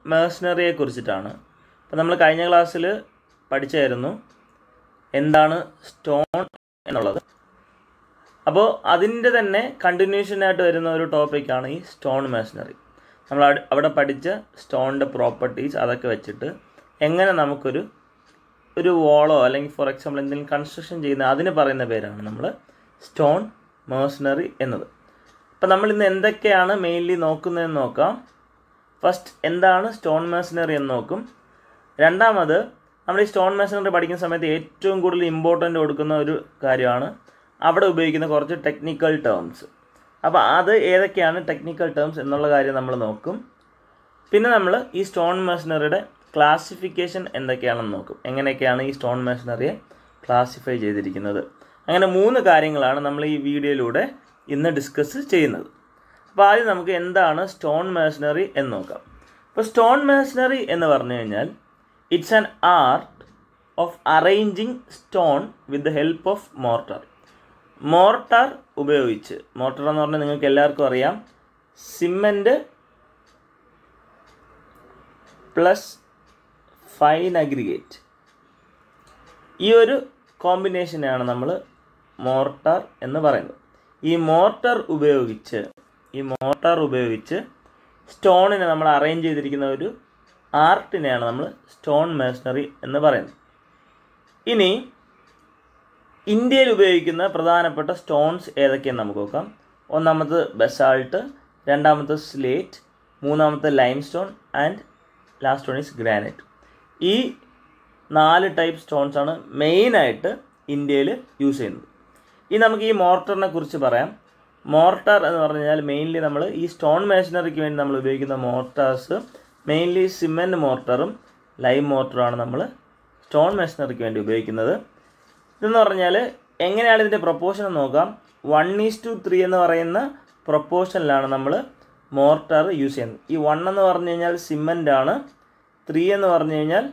മേഴ്സണറിയെ കുറിച്ചിട്ടാണ് അപ്പോൾ നമ്മൾ കഴിഞ്ഞ ക്ലാസ്സിൽ പഠിച്ചായിരുന്നു എന്താണ് സ്റ്റോൺ എന്നുള്ളത് അപ്പോൾ അതിൻ്റെ തന്നെ കണ്ടിന്യൂഷനായിട്ട് വരുന്ന ഒരു ടോപ്പിക്കാണ് ഈ സ്റ്റോൺ മേഴ്സണറി നമ്മൾ അവിടെ- അവിടെ പഠിച്ച സ്റ്റോണിൻ്റെ പ്രോപ്പർട്ടീസ് അതൊക്കെ വെച്ചിട്ട് എങ്ങനെ നമുക്കൊരു ഒരു വോളോ അല്ലെങ്കിൽ ഫോർ എക്സാമ്പിൾ എന്തെങ്കിലും കൺസ്ട്രക്ഷൻ ചെയ്യുന്ന അതിന് പറയുന്ന പേരാണ് നമ്മൾ സ്റ്റോൺ മേഴ്സണറി എന്നത് അപ്പം നമ്മൾ ഇന്ന് എന്തൊക്കെയാണ് മെയിൻലി നോക്കുന്നതെന്ന് നോക്കാം ഫസ്റ്റ് എന്താണ് സ്റ്റോൺ മേഴ്സണറി എന്ന് നോക്കും രണ്ടാമത് നമ്മൾ ഈ സ്റ്റോൺ മേഴ്സണറി പഠിക്കുന്ന സമയത്ത് ഏറ്റവും കൂടുതൽ ഇമ്പോർട്ടൻ്റ് കൊടുക്കുന്ന ഒരു കാര്യമാണ് അവിടെ ഉപയോഗിക്കുന്ന കുറച്ച് ടെക്നിക്കൽ ടേംസ് അപ്പോൾ അത് ഏതൊക്കെയാണ് ടെക്നിക്കൽ ടേംസ് എന്നുള്ള കാര്യം നമ്മൾ നോക്കും പിന്നെ നമ്മൾ ഈ സ്റ്റോൺ മെഷീനറിയുടെ ക്ലാസിഫിക്കേഷൻ എന്തൊക്കെയാണെന്ന് നോക്കും എങ്ങനെയൊക്കെയാണ് ഈ സ്റ്റോൺ മെഷീനറിയെ ക്ലാസിഫൈ ചെയ്തിരിക്കുന്നത് അങ്ങനെ മൂന്ന് കാര്യങ്ങളാണ് നമ്മൾ ഈ വീഡിയോയിലൂടെ ഇന്ന് ഡിസ്കസ് ചെയ്യുന്നത് അപ്പോൾ ആദ്യം നമുക്ക് എന്താണ് സ്റ്റോൺ മേഷനറി എന്ന് നോക്കാം അപ്പോൾ സ്റ്റോൺ മേഷനറി എന്ന് പറഞ്ഞു കഴിഞ്ഞാൽ it's an art of arranging stone with the help of mortar mortar ഉപയോഗിച്ച് മോർട്ടർ എന്ന് പറഞ്ഞാൽ നിങ്ങൾക്ക് എല്ലാവർക്കും അറിയാം സിമൻറ്റ് പ്ലസ് ഫൈൻ അഗ്രിഗേറ്റ് ഈ ഒരു കോമ്പിനേഷനെയാണ് നമ്മൾ മോർട്ടാർ എന്ന് പറയുന്നത് ഈ മോർട്ടാർ ഉപയോഗിച്ച് ഈ മോർട്ടാർ ഉപയോഗിച്ച് സ്റ്റോണിനെ നമ്മൾ അറേഞ്ച് ചെയ്തിരിക്കുന്ന ഒരു ആർട്ടിനെയാണ് നമ്മൾ സ്റ്റോൺ മേഷനറി എന്ന് പറയുന്നത് ഇനി ഇന്ത്യയിൽ ഉപയോഗിക്കുന്ന പ്രധാനപ്പെട്ട സ്റ്റോൺസ് ഏതൊക്കെയെന്ന് നമുക്ക് നോക്കാം ഒന്നാമത് ബസാൾട്ട് രണ്ടാമത്തെ സ്ലേറ്റ് മൂന്നാമത്തെ limestone and last one is granite ഈ നാല് ടൈപ്പ് സ്റ്റോൺസ് ആണ് മെയിനായിട്ട് ഇന്ത്യയിൽ യൂസ് ചെയ്യുന്നത് ഇനി നമുക്ക് ഈ മോർട്ടറിനെ കുറിച്ച് പറയാം മോർട്ടാർ എന്ന് പറഞ്ഞു കഴിഞ്ഞാൽ മെയിൻലി നമ്മൾ ഈ സ്റ്റോൺ മേഷനറിക്ക് വേണ്ടി നമ്മൾ ഉപയോഗിക്കുന്ന മോർട്ടാർസ് മെയിൻലി സിമെൻറ്റ് മോർട്ടറും ലൈം മോർട്ടറുമാണ് നമ്മൾ സ്റ്റോൺ മേഷനറിക്ക് വേണ്ടി ഉപയോഗിക്കുന്നത് ഇതെന്ന് പറഞ്ഞാൽ എങ്ങനെയാണ് ഇതിൻ്റെ പ്രൊപ്പോർഷൻ എന്ന് നോക്കാം വൺ ഈസ് ടു ത്രീ എന്ന് പറയുന്ന പ്രൊപ്പോർഷനിലാണ് നമ്മൾ മോർട്ടാർ യൂസ് ചെയ്യുന്നത് ഈ വൺ എന്ന് പറഞ്ഞു കഴിഞ്ഞാൽ സിമൻ്റ് ആണ് ത്രീ എന്ന് പറഞ്ഞു കഴിഞ്ഞാൽ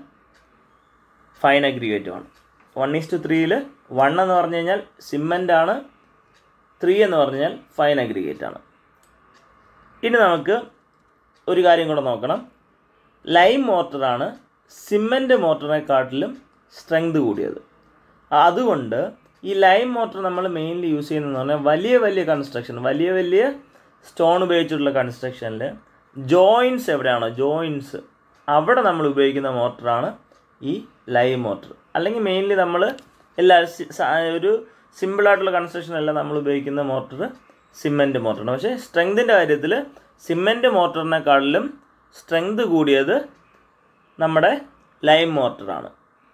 ഫൈൻ അഗ്രിഗേറ്റും ആണ് വൺ ഈസ് ടു ത്രീയിൽ വൺ എന്ന് പറഞ്ഞു കഴിഞ്ഞാൽ സിമൻ്റ് ആണ് ത്രീ എന്ന് പറഞ്ഞു കഴിഞ്ഞാൽ ഫൈൻ അഗ്രിഗേറ്റ് ആണ് ഇനി നമുക്ക് ഒരു കാര്യം കൂടെ നോക്കണം ലൈം മോട്ടറാണ് സിമൻറ്റ് മോട്ടറിനെക്കാട്ടിലും സ്ട്രെങ്ത് കൂടിയത് അതുകൊണ്ട് ഈ ലൈം മോട്ടർ നമ്മൾ മെയിൻലി യൂസ് ചെയ്യുന്നതെന്ന് പറഞ്ഞാൽ വലിയ വലിയ കൺസ്ട്രക്ഷൻ വലിയ വലിയ സ്റ്റോൺ ഉപയോഗിച്ചിട്ടുള്ള കൺസ്ട്രക്ഷനിൽ ജോയിൻസ് എവിടെയാണോ ജോയിൻസ് അവിടെ നമ്മൾ ഉപയോഗിക്കുന്ന മോട്ടറാണ് ഈ ലൈം മോട്ടർ അല്ലെങ്കിൽ മെയിൻലി നമ്മൾ എല്ലാ സി- സ- ഒരു സിമ്പിളായിട്ടുള്ള കൺസ്ട്രക്ഷനെല്ലാം നമ്മൾ ഉപയോഗിക്കുന്ന മോട്ടർ സിമെൻറ്റ് മോട്ടറാണ് പക്ഷേ സ്ട്രെങ്തിൻ്റെ കാര്യത്തിൽ സിമെൻറ്റ് മോട്ടറിനെക്കാളിലും സ്ട്രെങ്ത് കൂടിയത് നമ്മുടെ ലൈം മോട്ടറാണ്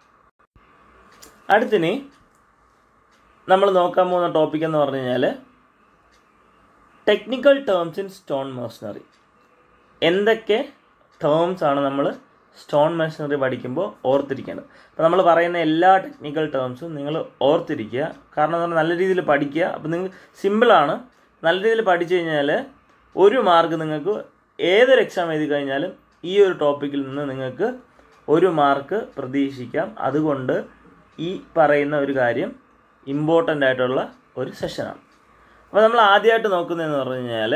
അടുത്തിനി നമ്മൾ നോക്കാൻ പോകുന്ന ടോപ്പിക് എന്ന് പറഞ്ഞു കഴിഞ്ഞാൽ technical terms in stone machinery എന്തൊക്കെ ടേംസ് ആണ് നമ്മൾ സ്റ്റോൺ മെഷീനറി പഠിക്കുമ്പോൾ ഓർത്തിരിക്കേണ്ടത് അപ്പോൾ നമ്മൾ പറയുന്ന എല്ലാ ടെക്നിക്കൽ ടേംസും നിങ്ങൾ ഓർത്തിരിക്കുക കാരണം എന്ന് പറഞ്ഞാൽ നല്ല രീതിയിൽ പഠിക്കുക അപ്പോൾ നിങ്ങൾ സിമ്പിളാണ് നല്ല രീതിയിൽ പഠിച്ചു കഴിഞ്ഞാൽ ഒരു മാർക്ക് നിങ്ങൾക്ക് ഏതൊരു എക്സാം എഴുതി കഴിഞ്ഞാലും ഈ ഒരു ടോപ്പിക്കിൽ നിന്ന് നിങ്ങൾക്ക് ഒരു മാർക്ക് പ്രതീക്ഷിക്കാം അതുകൊണ്ട് ഈ പറയുന്ന ഒരു കാര്യം ഇമ്പോർട്ടൻ്റ് ആയിട്ടുള്ള ഒരു സെഷനാണ് അപ്പോൾ നമ്മൾ ആദ്യമായിട്ട് നോക്കുന്നതെന്ന് പറഞ്ഞു കഴിഞ്ഞാൽ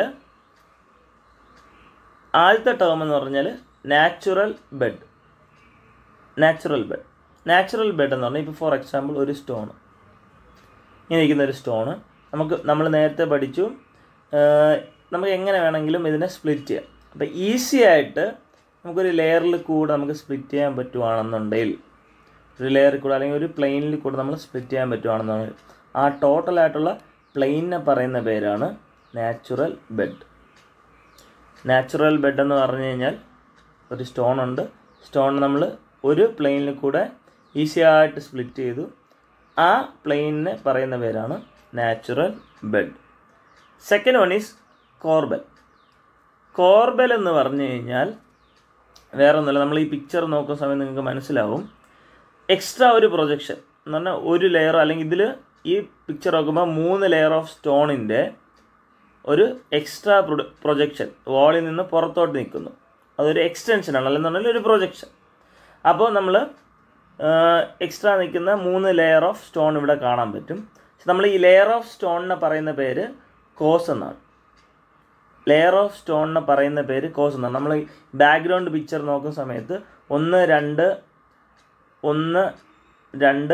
ആദ്യത്തെ ടേം എന്ന് പറഞ്ഞാൽ natural bed natural bed natural bed എന്ന് പറഞ്ഞാൽ ഇപ്പോൾ ഫോർ എക്സാമ്പിൾ ഒരു സ്റ്റോൺ ഇങ്ങനെ ഇരിക്കുന്ന ഒരു സ്റ്റോണ് നമുക്ക് നമ്മൾ നേരത്തെ പഠിച്ചു ആഹ് നമുക്ക് എങ്ങനെ വേണമെങ്കിലും ഇതിനെ സ്പ്ലിറ്റ് ചെയ്യാം അപ്പോൾ ഈസി ആയിട്ട് നമുക്കൊരു ലെയറിൽ കൂടെ നമുക്ക് സ്പ്ലിറ്റ് ചെയ്യാൻ പറ്റുവാണെന്നുണ്ടെങ്കിൽ ഒരു ലെയറിൽ കൂടെ അല്ലെങ്കിൽ ഒരു പ്ലെയിനിൽ കൂടെ നമ്മൾ സ്പ്ലിറ്റ് ചെയ്യാൻ പറ്റുവാണെന്നുണ്ടെങ്കിൽ ആ ടോട്ടലായിട്ടുള്ള പ്ലെയിനെ പറയുന്ന പേരാണ് നാച്ചുറൽ ബെഡ് നാച്ചുറൽ ബെഡ് എന്ന് പറഞ്ഞു കഴിഞ്ഞാൽ ഒരു സ്റ്റോൺ ഉണ്ട് സ്റ്റോൺ നമ്മൾ ഒരു പ്ലെയിനിൽ കൂടെ ഈസി ആയിട്ട് സ്പ്ലിറ്റ് ചെയ്തു ആ പ്ലെയിനിനെ പറയുന്ന പേരാണ് natural bed second one is corbel corbel എന്ന് പറഞ്ഞു കഴിഞ്ഞാൽ വേറെ ഒന്നുമില്ല നമ്മൾ ഈ പിക്ചർ നോക്കുന്ന സമയം നിങ്ങൾക്ക് മനസ്സിലാവും എക്സ്ട്രാ ഒരു പ്രൊജക്ഷൻ എന്ന് പറഞ്ഞാൽ ഒരു ലെയർ അല്ലെങ്കിൽ ഇതിൽ ഈ പിക്ചർ നോക്കുമ്പോൾ മൂന്ന് ലെയർ ഓഫ് സ്റ്റോണിൻ്റെ ഒരു എക്സ്ട്രാ പ്രൊജക്ഷൻ വാളിൽ നിന്ന് പുറത്തോട്ട് നിൽക്കുന്നു അതൊരു എക്സ്റ്റൻഷനാണ് അല്ലെന്നുണ്ടെങ്കിൽ ഒരു പ്രൊജക്ഷൻ അപ്പോൾ നമ്മൾ എക്സ്ട്രാ നിൽക്കുന്ന മൂന്ന് ലെയർ ഓഫ് സ്റ്റോൺ ഇവിടെ കാണാൻ പറ്റും പക്ഷെ നമ്മൾ ഈ ലെയർ ഓഫ് സ്റ്റോണിനെ പറയുന്ന പേര് കോസ് എന്നാണ് ലെയർ ഓഫ് സ്റ്റോണിനെ പറയുന്ന പേര് കോസ് എന്നാണ് നമ്മൾ ഈ ബാക്ക്ഗ്രൗണ്ട് പിക്ചർ നോക്കുന്ന സമയത്ത് ഒന്ന് രണ്ട് ഒന്ന് രണ്ട്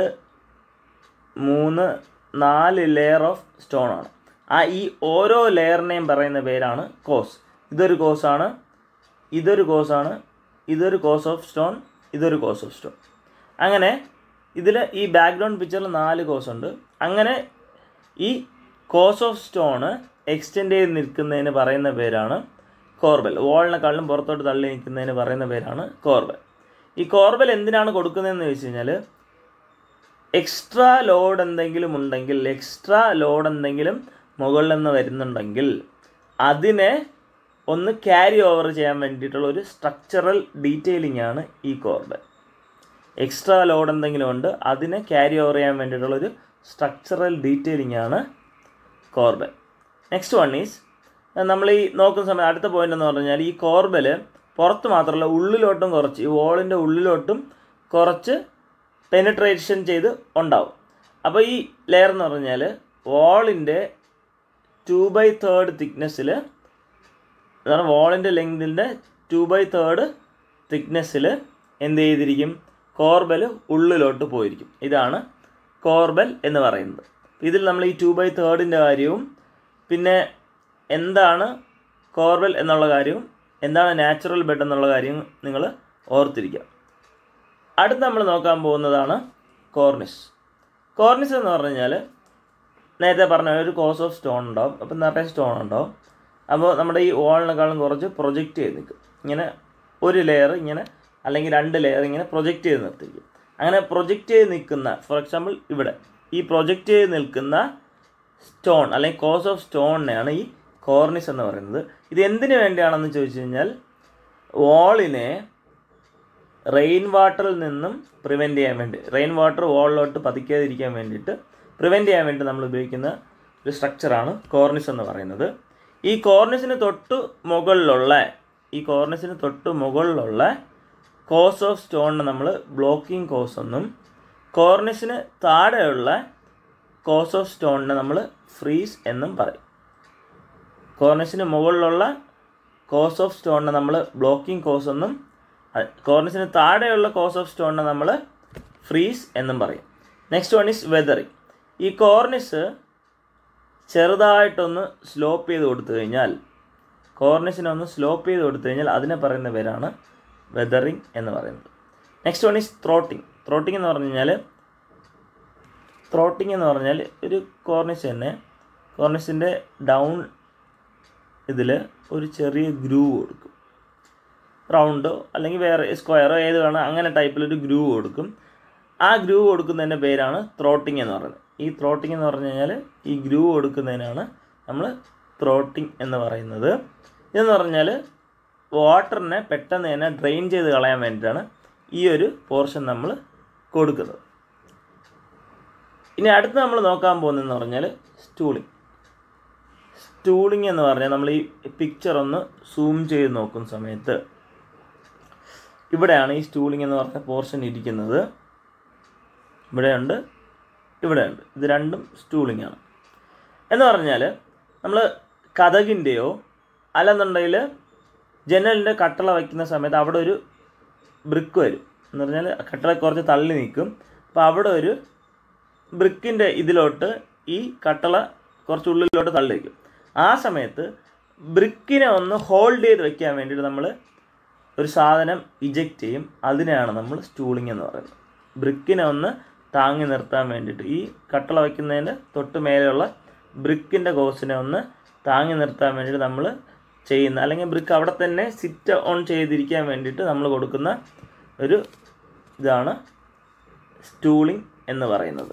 മൂന്ന് നാല് ലെയർ ഓഫ് സ്റ്റോൺ ആണ് ആ ഈ ഓരോ ലെയറിനെയും പറയുന്ന പേരാണ് കോസ് ഇതൊരു കോസാണ് ഇതൊരു കോസാണ് ഇതൊരു കോസ് ഓഫ് സ്റ്റോൺ ഇതൊരു കോസ് ഓഫ് സ്റ്റോൺ അങ്ങനെ ഇതിൽ ഈ ബാക്ക്ഗ്രൗണ്ട് പിക്ചറിൽ നാല് കോസ് ഉണ്ട് അങ്ങനെ ഈ കോസ് ഓഫ് സ്റ്റോണ് എക്സ്റ്റെൻഡ് ചെയ്ത് നിൽക്കുന്നതിന് പറയുന്ന പേരാണ് കോർബൽ വോളിനെക്കാളും പുറത്തോട്ട് തള്ളി നിൽക്കുന്നതിന് പറയുന്ന പേരാണ് കോർബൽ ഈ കോർബൽ എന്തിനാണ് കൊടുക്കുന്നതെന്ന് ചോദിച്ചു കഴിഞ്ഞാൽ എക്സ്ട്രാ ലോഡ് എന്തെങ്കിലും ഉണ്ടെങ്കിൽ എക്സ്ട്രാ ലോഡ് എന്തെങ്കിലും മുകളിൽ നിന്ന് വരുന്നുണ്ടെങ്കിൽ അതിനെ ഒന്ന് ക്യാരി ഓവർ ചെയ്യാൻ വേണ്ടിയിട്ടുള്ള ഒരു സ്ട്രക്ചറൽ ഡീറ്റെയിലിംഗ് ആണ് ഈ കോർബൽ എക്സ്ട്രാ ലോഡ് എന്തെങ്കിലും ഉണ്ട് അതിനെ ക്യാരി ഓവർ ചെയ്യാൻ വേണ്ടിയിട്ടുള്ള ഒരു സ്ട്രക്ചറൽ ഡീറ്റെയിലിംഗ് ആണ് കോർബൽ നെക്സ്റ്റ് വൺ ഈസ് നമ്മൾ ഈ നോക്കുന്ന സമയത്ത് അടുത്ത പോയിന്റ് എന്ന് പറഞ്ഞാൽ ഈ കോർബൽ പുറത്ത് മാത്രമല്ല ഉള്ളിലോട്ടും കുറച്ച് ഈ വോളിൻ്റെ ഉള്ളിലോട്ടും കുറച്ച് പെനിട്രേഷൻ ചെയ്ത് ഉണ്ടാവും അപ്പോൾ ഈ ലെയർ എന്ന് പറഞ്ഞാൽ വാളിൻ്റെ ടു ബൈ തേർഡ് തിക്നെസ്സിൽ അതാണ് വാളിൻ്റെ ലെങ്തിൻ്റെ ടു ബൈ തേർഡ് തിക്നെസ്സിൽ എന്ത് ചെയ്തിരിക്കും കോർബൽ ഉള്ളിലോട്ട് പോയിരിക്കും ഇതാണ് കോർബൽ എന്ന് പറയുന്നത് ഇതിൽ നമ്മൾ ഈ ടു ബൈ തേർഡിൻ്റെ കാര്യവും പിന്നെ എന്താണ് കോർബൽ എന്നുള്ള കാര്യവും എന്താണ് നാച്ചുറൽ ബെഡ് എന്നുള്ള കാര്യവും നിങ്ങൾ ഓർത്തിരിക്കുക അടുത്ത് നമ്മൾ നോക്കാൻ പോകുന്നതാണ് കോർണിസ് കോർണിസ് എന്ന് പറഞ്ഞു കഴിഞ്ഞാൽ നേരത്തെ പറഞ്ഞ ഒരു കോസ് ഓഫ് സ്റ്റോൺ ഉണ്ടാവും അപ്പം നിറയെ സ്റ്റോൺ ഉണ്ടാവും അപ്പോൾ നമ്മുടെ ഈ വാളിനേക്കാളും കുറച്ച് പ്രൊജക്റ്റ് ചെയ്ത് നിൽക്കും ഇങ്ങനെ ഒരു ലെയർ ഇങ്ങനെ അല്ലെങ്കിൽ രണ്ട് ലെയർ ഇങ്ങനെ പ്രൊജക്റ്റ് ചെയ്ത് നിർത്തിക്കും അങ്ങനെ പ്രൊജക്റ്റ് ചെയ്ത് നിൽക്കുന്ന ഫോർ എക്സാമ്പിൾ ഇവിടെ ഈ പ്രൊജക്റ്റ് ചെയ്ത് നിൽക്കുന്ന സ്റ്റോൺ അല്ലെങ്കിൽ കോസ് ഓഫ് സ്റ്റോണിനെയാണ് ഈ കോർണിസ് എന്ന് പറയുന്നത് ഇത് എന്തിനു വേണ്ടിയാണെന്ന് ചോദിച്ചു കഴിഞ്ഞാൽ വാളിനെ റെയിൻ വാട്ടറിൽ നിന്നും പ്രിവെൻറ്റ് ചെയ്യാൻ വേണ്ടി റെയിൻ വാട്ടർ വാളിലോട്ട് പതിക്കാതിരിക്കാൻ വേണ്ടിയിട്ട് പ്രിവെൻറ്റ് ചെയ്യാൻ വേണ്ടി നമ്മൾ ഉപയോഗിക്കുന്ന ഒരു സ്ട്രക്ചറാണ് കോർണിസ് എന്ന് പറയുന്നത് ഈ കോർണിസിന് തൊട്ട് മുകളിലുള്ള ഈ കോർണിസിന് തൊട്ട് മുകളിലുള്ള കോസ് ഓഫ് സ്റ്റോണിനെ നമ്മൾ ബ്ലോക്കിംഗ് കോസ് എന്നും കോർണിസിന് താഴെയുള്ള കോസ് ഓഫ് സ്റ്റോണിനെ നമ്മൾ ഫ്രീസ് എന്നും പറയും കോർണിസിന് മുകളിലുള്ള കോസ് ഓഫ് സ്റ്റോണിനെ നമ്മൾ ബ്ലോക്കിംഗ് കോസ് എന്നും കോർണിസിന് താഴെയുള്ള കോസ് ഓഫ് സ്റ്റോണിനെ നമ്മൾ ഫ്രീസ് എന്നും പറയും നെക്സ്റ്റ് വൺ ഈസ് വെതറിങ് ഈ കോർണിസ് ചെറുതായിട്ടൊന്ന് സ്ലോപ്പ് ചെയ്ത് കൊടുത്തു കഴിഞ്ഞാൽ കോർണിസിനെ ഒന്ന് സ്ലോപ്പ് ചെയ്ത് കൊടുത്തു കഴിഞ്ഞാൽ അതിനെ പറയുന്ന പേരാണ് വെതറിങ് എന്ന് പറയുന്നത് next one is throating throating എന്ന് പറഞ്ഞു കഴിഞ്ഞാൽ ത്രോട്ടിങ് എന്ന് പറഞ്ഞാൽ ഒരു കോർണിസ് തന്നെ കോർണിസിൻ്റെ ഡൗൺ ഇതിൽ ഒരു ചെറിയ ഗ്രൂവ് കൊടുക്കും റൗണ്ടോ അല്ലെങ്കിൽ വേറെ സ്ക്വയറോ ഏത് വേണം അങ്ങനെ ടൈപ്പിലൊരു ഗ്രൂവ് കൊടുക്കും ആ ഗ്രൂവ് കൊടുക്കുന്നതിൻ്റെ പേരാണ് ത്രോട്ടിങ് എന്ന് പറയുന്നത് ഈ ത്രോട്ടിങ് എന്ന് പറഞ്ഞു കഴിഞ്ഞാൽ ഈ ഗ്രൂവ് കൊടുക്കുന്നതിനാണ് നമ്മൾ ത്രോട്ടിങ് എന്ന് പറയുന്നത് ഇതെന്ന് പറഞ്ഞാൽ വാട്ടറിനെ പെട്ടെന്ന് തന്നെ ഡ്രെയിൻ ചെയ്ത് കളയാൻ വേണ്ടിയിട്ടാണ് ഈ ഒരു പോർഷൻ നമ്മൾ കൊടുക്കുന്നത് ഇനി അടുത്ത് നമ്മൾ നോക്കാൻ പോകുന്നതെന്ന് പറഞ്ഞാൽ സ്റ്റൂളിങ് സ്റ്റൂളിങ് എന്ന് പറഞ്ഞാൽ നമ്മൾ ഈ പിക്ചർ ഒന്ന് സൂം ചെയ്ത് നോക്കുന്ന സമയത്ത് ഇവിടെയാണ് ഈ സ്റ്റൂളിങ് എന്ന് പറഞ്ഞ പോർഷൻ ഇരിക്കുന്നത് ഇവിടെയുണ്ട് ഇവിടെയുണ്ട് ഇത് രണ്ടും സ്റ്റൂളിംഗ് ആണ് എന്ന് പറഞ്ഞാൽ നമ്മൾ കഥകിൻ്റെയോ അല്ലെന്നുണ്ടെങ്കിൽ ജനലിൻ്റെ കട്ടള വയ്ക്കുന്ന സമയത്ത് അവിടെ ഒരു ബ്രിക്ക് വരും എന്ന് പറഞ്ഞാൽ കട്ടള കുറച്ച് തള്ളി നിൽക്കും അപ്പോൾ അവിടെ ഒരു ബ്രിക്കിൻ്റെ ഇതിലോട്ട് ഈ കട്ടള കുറച്ച് ഉള്ളിലോട്ട് തള്ളി വയ്ക്കും ആ സമയത്ത് ബ്രിക്കിനെ ഒന്ന് ഹോൾഡ് ചെയ്ത് വെക്കാൻ വേണ്ടിയിട്ട് നമ്മൾ ഒരു സാധനം ഇജക്റ്റ് ചെയ്യും അതിനെയാണ് നമ്മൾ സ്റ്റൂളിംഗ് എന്ന് പറയുന്നത് ബ്രിക്കിനെ ഒന്ന് താങ്ങി നിർത്താൻ വേണ്ടിയിട്ട് ഈ കട്ടള വയ്ക്കുന്നതിൻ്റെ തൊട്ട് മേലെയുള്ള ബ്രിക്കിൻ്റെ കോസിനെ ഒന്ന് താങ്ങി നിർത്താൻ വേണ്ടിയിട്ട് നമ്മൾ ചെയ്യുന്ന അല്ലെങ്കിൽ ബ്രിക്ക് അവിടെ തന്നെ സിറ്റ് ഓൺ ചെയ്തിരിക്കാൻ വേണ്ടിയിട്ട് നമ്മൾ കൊടുക്കുന്ന ഒരു ഇതാണ് സ്റ്റൂളിംഗ് എന്ന് പറയുന്നത്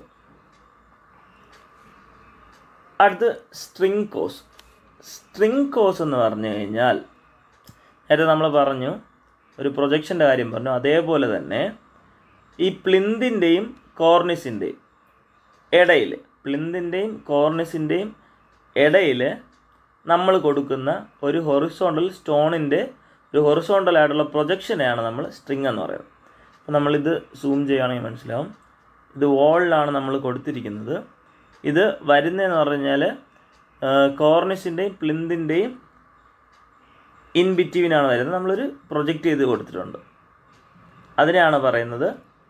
അടുത്ത് സ്ട്രിങ് കോസ് സ്ട്രിങ് കോസ് എന്ന് പറഞ്ഞു കഴിഞ്ഞാൽ നേരത്തെ നമ്മൾ പറഞ്ഞു ഒരു പ്രൊജക്ഷൻ്റെ കാര്യം പറഞ്ഞു അതേപോലെ തന്നെ ഈ പ്ലിന്തിൻ്റെയും കോർണിസിൻ്റെയും ഇടയിൽ പ്ലിന്തിൻ്റെയും കോർണിസിൻ്റെയും ഇടയിൽ നമ്മൾ കൊടുക്കുന്ന ഒരു ഹൊറിസോണ്ടൽ സ്റ്റോണിൻ്റെ ഒരു ഹൊറിസോണ്ടൽ ആയിട്ടുള്ള പ്രൊജക്ഷനെയാണ് നമ്മൾ സ്ട്രിങ് എന്ന് പറയുന്നത് അപ്പോൾ നമ്മളിത് സൂം ചെയ്യുകയാണെങ്കിൽ മനസ്സിലാവും ഇത് വോളിലാണ് നമ്മൾ കൊടുത്തിരിക്കുന്നത് ഇത് വരുന്നതെന്ന് പറഞ്ഞാൽ കോർണിസിൻ്റെയും പ്ലിന്തിൻ്റെയും ഇൻ ബിറ്റ്വീനാണ് വരുന്നത് നമ്മളൊരു പ്രൊജക്റ്റ് ചെയ്ത് കൊടുത്തിട്ടുണ്ട് അതിനെയാണ് പറയുന്നത്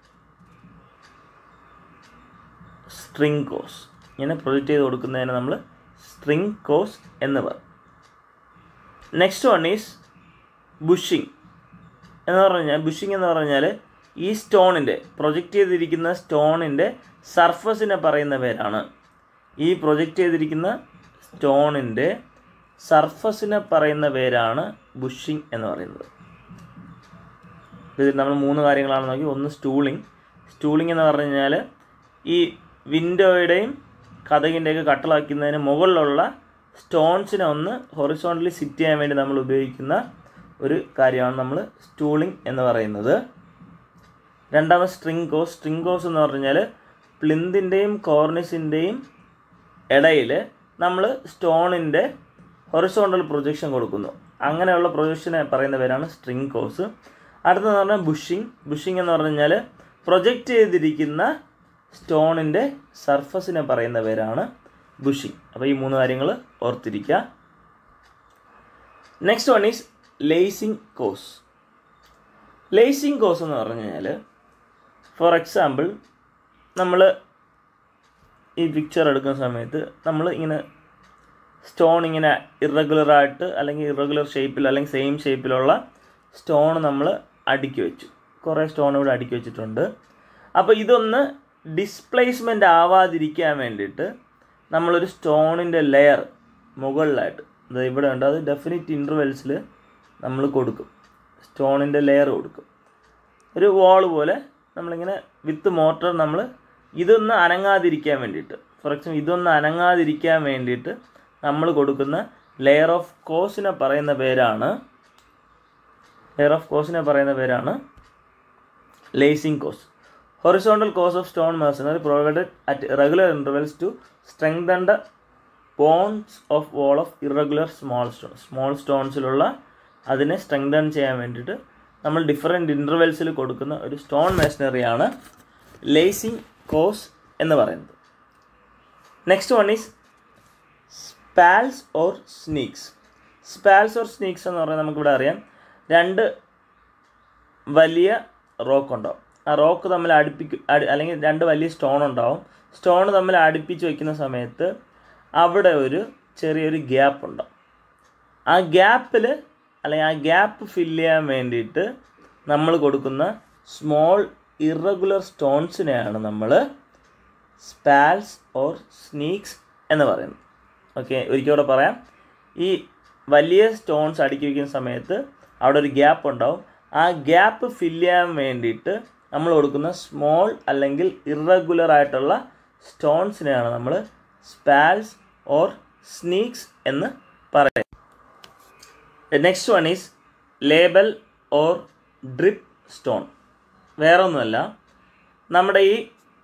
സ്ട്രിങ് കോസ് ഇങ്ങനെ പ്രൊജക്റ്റ് ചെയ്ത് കൊടുക്കുന്നതിന് നമ്മൾ സ്ട്രിങ് കോസ് എന്ന് പറയും നെക്സ്റ്റ് വൺ ഈസ് ബുഷിങ് എന്ന് പറഞ്ഞാൽ ബുഷിങ് എന്ന് പറഞ്ഞാൽ ഈ സ്റ്റോണിൻ്റെ പ്രൊജക്റ്റ് ചെയ്തിരിക്കുന്ന സ്റ്റോണിൻ്റെ സർഫസിനെ പറയുന്ന പേരാണ് ഈ പ്രൊജക്റ്റ് ചെയ്തിരിക്കുന്ന സ്റ്റോണിൻ്റെ സർഫസിനെ പറയുന്ന പേരാണ് ബുഷിങ് എന്ന് പറയുന്നത് ഇതിൽ നമ്മൾ മൂന്ന് കാര്യങ്ങളാണ് നോക്കി ഒന്ന് സ്റ്റൂളിങ് സ്റ്റൂളിങ് എന്ന് പറഞ്ഞു കഴിഞ്ഞാൽ ഈ വിൻഡോയുടെയും കഥകിൻ്റെയൊക്കെ കട്ടളാക്കുന്നതിന് മുകളിലുള്ള സ്റ്റോൺസിനെ ഒന്ന് ഹൊറിസോണ്ടലി സിറ്റ് ചെയ്യാൻ വേണ്ടി നമ്മൾ ഉപയോഗിക്കുന്ന ഒരു കാര്യമാണ് നമ്മൾ സ്റ്റൂളിംഗ് എന്ന് പറയുന്നത് രണ്ടാമത് സ്ട്രിങ് കോസ് സ്ട്രിങ് കോസ് എന്ന് പറഞ്ഞാൽ പ്ലിന്തിൻ്റെയും കോർണിസിൻ്റെയും ഇടയിൽ നമ്മൾ സ്റ്റോണിൻ്റെ ഹൊറിസോണ്ടൽ പ്രൊജക്ഷൻ കൊടുക്കുന്നു അങ്ങനെയുള്ള പ്രൊജക്ഷനെ പറയുന്ന പേരാണ് സ്ട്രിങ് കോസ് അടുത്തതെന്ന് പറഞ്ഞാൽ ബുഷിങ് ബുഷിങ് എന്ന് പറഞ്ഞു കഴിഞ്ഞാൽ പ്രൊജക്റ്റ് ചെയ്തിരിക്കുന്ന സ്റ്റോണിൻ്റെ സർഫസിനെ പറയുന്ന പേരാണ് ബുഷിങ് അപ്പോൾ ഈ മൂന്ന് കാര്യങ്ങൾ ഓർത്തിരിക്കുക next one is lacing course lacing course എന്ന് പറഞ്ഞു കഴിഞ്ഞാൽ ഫോർ എക്സാമ്പിൾ നമ്മൾ ഈ പിക്ചർ എടുക്കുന്ന സമയത്ത് നമ്മൾ ഇങ്ങനെ സ്റ്റോൺ ഇങ്ങനെ ഇറഗുലറായിട്ട് അല്ലെങ്കിൽ ഇറഗുലർ ഷേപ്പിൽ അല്ലെങ്കിൽ സെയിം ഷേപ്പിലുള്ള സ്റ്റോൺ നമ്മൾ അടുക്കി വെച്ചു കുറേ സ്റ്റോൺ ഇവിടെ അടുക്കി വെച്ചിട്ടുണ്ട് അപ്പോൾ ഇതൊന്ന് ഡിസ്പ്ലേസ്മെൻ്റ് ആവാതിരിക്കാൻ വേണ്ടിയിട്ട് നമ്മളൊരു സ്റ്റോണിൻ്റെ ലെയർ മുകളിലായിട്ട് അത് ഇവിടെ ഉണ്ട് അത് ഡെഫിനിറ്റ് ഇൻ്റർവെൽസിൽ നമ്മൾ കൊടുക്കും സ്റ്റോണിൻ്റെ ലെയർ കൊടുക്കും ഒരു വാൾ പോലെ നമ്മളിങ്ങനെ വിത്ത് മോട്ടർ നമ്മൾ ഇതൊന്ന് അനങ്ങാതിരിക്കാൻ വേണ്ടിയിട്ട് ഫോർ എക്സാമ്പിൾ ഇതൊന്ന് അനങ്ങാതിരിക്കാൻ വേണ്ടിയിട്ട് നമ്മൾ കൊടുക്കുന്ന ലെയർ ഓഫ് കോസിനെ പറയുന്ന പേരാണ് ലെയർ ഓഫ് കോസിനെ പറയുന്ന പേരാണ് lacing course horizontal course of stone masonry provided at regular intervals to strengthen the bond of wall of irregular small stone small സ്റ്റോൺസിലുള്ള അതിനെ സ്ട്രെങ്തൻ ചെയ്യാൻ വേണ്ടിയിട്ട് നമ്മൾ ഡിഫറെൻറ്റ് ഇൻ്റർവെൽസിൽ കൊടുക്കുന്ന ഒരു സ്റ്റോൺ മേഷനറിയാണ് ലേസിംഗ് കോസ് എന്ന് പറയുന്നത് next one is spalls or snecks spalls or snecks എന്ന് പറഞ്ഞാൽ നമുക്കിവിടെ അറിയാം രണ്ട് വലിയ റോക്ക് ഉണ്ടാവും ആ റോക്ക് തമ്മിൽ അടുപ്പിക്കും അല്ലെങ്കിൽ രണ്ട് വലിയ സ്റ്റോൺ ഉണ്ടാവും സ്റ്റോൺ തമ്മിൽ അടുപ്പിച്ച് വയ്ക്കുന്ന സമയത്ത് അവിടെ ഒരു ചെറിയൊരു ഗ്യാപ്പ് ഉണ്ടാവും ആ ഗ്യാപ്പിൽ അല്ലെങ്കിൽ ആ ഗ്യാപ്പ് ഫില്ല് ചെയ്യാൻ വേണ്ടിയിട്ട് നമ്മൾ കൊടുക്കുന്ന സ്മോൾ ഇറഗുലർ സ്റ്റോൺസിനെയാണ് നമ്മൾ സ്പാൽസ് ഓർ സ്നീക്സ് എന്ന് പറയുന്നത് ഓക്കെ ഒരിക്കലൂടെ പറയാം ഈ വലിയ സ്റ്റോൺസ് അടുക്കി വയ്ക്കുന്ന സമയത്ത് അവിടെ ഒരു ഗ്യാപ്പ് ഉണ്ടാവും ആ ഗ്യാപ്പ് ഫില്ല് ചെയ്യാൻ വേണ്ടിയിട്ട് നമ്മൾ കൊടുക്കുന്ന സ്മോൾ അല്ലെങ്കിൽ ഇറഗുലർ ആയിട്ടുള്ള സ്റ്റോൺസിനെയാണ് നമ്മൾ സ്പാൽസ് ഓർ സ്നീക്സ് എന്ന് പറയുന്നത് next one is label or drip stone വേറെ ഒന്നുമല്ല നമ്മുടെ ഈ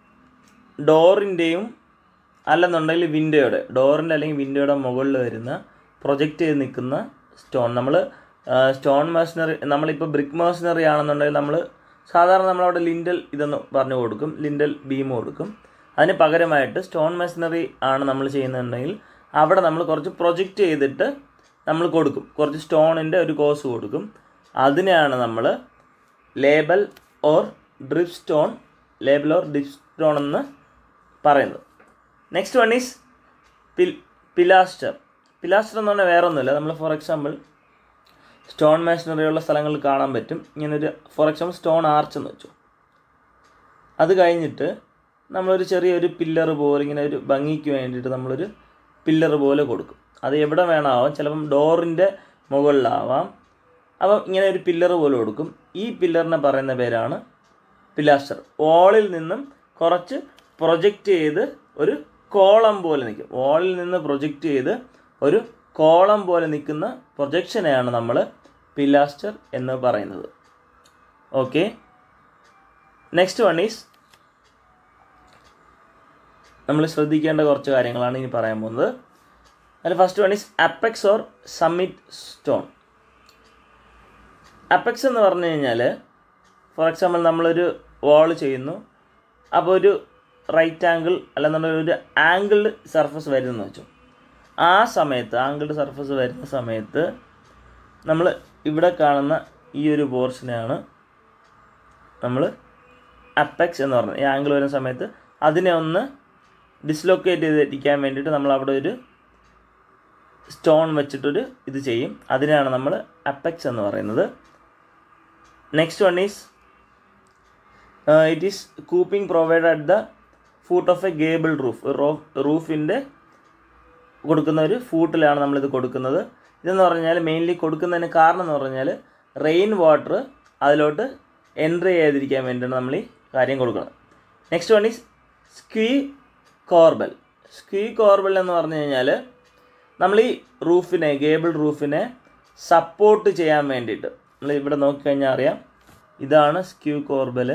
ഡോറിൻ്റെയും അല്ലെന്നുണ്ടെങ്കിൽ വിൻഡോയുടെ ഡോറിൻ്റെ അല്ലെങ്കിൽ വിൻഡോയുടെ മുകളിൽ വരുന്ന പ്രൊജക്റ്റ് ചെയ്ത് നിൽക്കുന്ന സ്റ്റോൺ നമ്മൾ സ്റ്റോൺ മേഷനറി നമ്മളിപ്പോൾ ബ്രിക്ക് മേഷനറി ആണെന്നുണ്ടെങ്കിൽ നമ്മൾ സാധാരണ നമ്മളവിടെ ലിൻഡൽ ഇതെന്ന് പറഞ്ഞു കൊടുക്കും ലിൻഡൽ ബീം കൊടുക്കും അതിന് പകരമായിട്ട് സ്റ്റോൺ മെഷീനറി ആണ് നമ്മൾ ചെയ്യുന്നുണ്ടെങ്കിൽ അവിടെ നമ്മൾ കുറച്ച് പ്രൊജക്റ്റ് ചെയ്തിട്ട് നമ്മൾ കൊടുക്കും കുറച്ച് സ്റ്റോണിൻ്റെ ഒരു കോസ് കൊടുക്കും അതിനെയാണ് നമ്മൾ label or drip stone label or drip stone എന്ന് പറയുന്നത് next one is pill pilaster pilaster എന്ന് പറഞ്ഞാൽ വേറെ ഒന്നുമില്ല നമ്മൾ ഫോർ എക്സാമ്പിൾ സ്റ്റോൺ മേഷനറി ഉള്ള സ്ഥലങ്ങളിൽ കാണാൻ പറ്റും ഇങ്ങനൊരു ഫോർ എക്സാമ്പിൾ സ്റ്റോൺ ആർച്ച് എന്ന് വെച്ചു അത് കഴിഞ്ഞിട്ട് നമ്മളൊരു ചെറിയൊരു പില്ലർ പോലെ ഇങ്ങനെ ഒരു ഭംഗിക്ക് വേണ്ടിയിട്ട് നമ്മളൊരു പില്ലർ പോലെ കൊടുക്കും അത് എവിടെ വേണമാവാം ചിലപ്പം ഡോറിൻ്റെ മുകളിലാവാം അപ്പം ഇങ്ങനെ ഒരു പില്ലർ പോലെ കൊടുക്കും ഈ പില്ലറിനെ പറയുന്ന പേരാണ് പിലാസ്റ്റർ വാളിൽ നിന്നും കുറച്ച് പ്രൊജക്റ്റ് ചെയ്ത് ഒരു കോളം പോലെ നിൽക്കും വാളിൽ നിന്ന് പ്രൊജക്റ്റ് ചെയ്ത് ഒരു കോളം പോലെ നിൽക്കുന്ന പ്രൊജക്ഷനെയാണ് നമ്മൾ പിലാസ്റ്റർ എന്ന് പറയുന്നത് ഓക്കെ നെക്സ്റ്റ് വൺ ഈസ് നമ്മൾ ശ്രദ്ധിക്കേണ്ട കുറച്ച് കാര്യങ്ങളാണ് ഇനി പറയാൻ പോകുന്നത് അതിൽ first one is apex or summit stone apex എന്ന് പറഞ്ഞു കഴിഞ്ഞാൽ ഫോർ എക്സാമ്പിൾ നമ്മളൊരു വാൾ ചെയ്യുന്നു അപ്പോൾ ഒരു റൈറ്റ് ആംഗിൾ അല്ലെന്നുണ്ടെങ്കിൽ ഒരു ആംഗിൾഡ് സർഫസ് വരുന്നു വെച്ചു ആ സമയത്ത് ആംഗിൾഡ് സർഫസ് വരുന്ന സമയത്ത് നമ്മൾ ഇവിടെ കാണുന്ന ഈ ഒരു പോർഷനെയാണ് നമ്മൾ അപ്പെക്സ് എന്ന് പറയുന്നത് ഈ ആംഗിൾ വരുന്ന സമയത്ത് അതിനെ ഒന്ന് ഡിസ്ലൊക്കേറ്റ് ചെയ്തിരിക്കാൻ വേണ്ടിയിട്ട് നമ്മൾ അവിടെ ഒരു സ്റ്റോൺ വെച്ചിട്ടൊരു ഇത് ചെയ്യും അതിനാണ് നമ്മൾ അപ്പെക്സ് എന്ന് പറയുന്നത് next one is it is coping provide at the foot of a gable roof റൂഫിൻ്റെ കൊടുക്കുന്ന ഒരു ഫൂട്ടിലാണ് നമ്മളിത് കൊടുക്കുന്നത് ഇതെന്ന് പറഞ്ഞാൽ മെയിൻലി കൊടുക്കുന്നതിന് കാരണം എന്ന് പറഞ്ഞാൽ റെയിൻ വാട്ടർ അതിലോട്ട് എൻട്രി ചെയ്തിരിക്കാൻ വേണ്ടിയാണ് നമ്മൾ ഈ കാര്യം കൊടുക്കുന്നത് next one is skew corbel skew corbel എന്ന് പറഞ്ഞു കഴിഞ്ഞാൽ നമ്മൾ ഈ റൂഫിനെ ഗേബിൾ റൂഫിനെ സപ്പോർട്ട് ചെയ്യാൻ വേണ്ടിയിട്ട് നമ്മൾ ഇവിടെ നോക്കിക്കഴിഞ്ഞാൽ അറിയാം ഇതാണ് സ്ക്യൂ കോർബൽ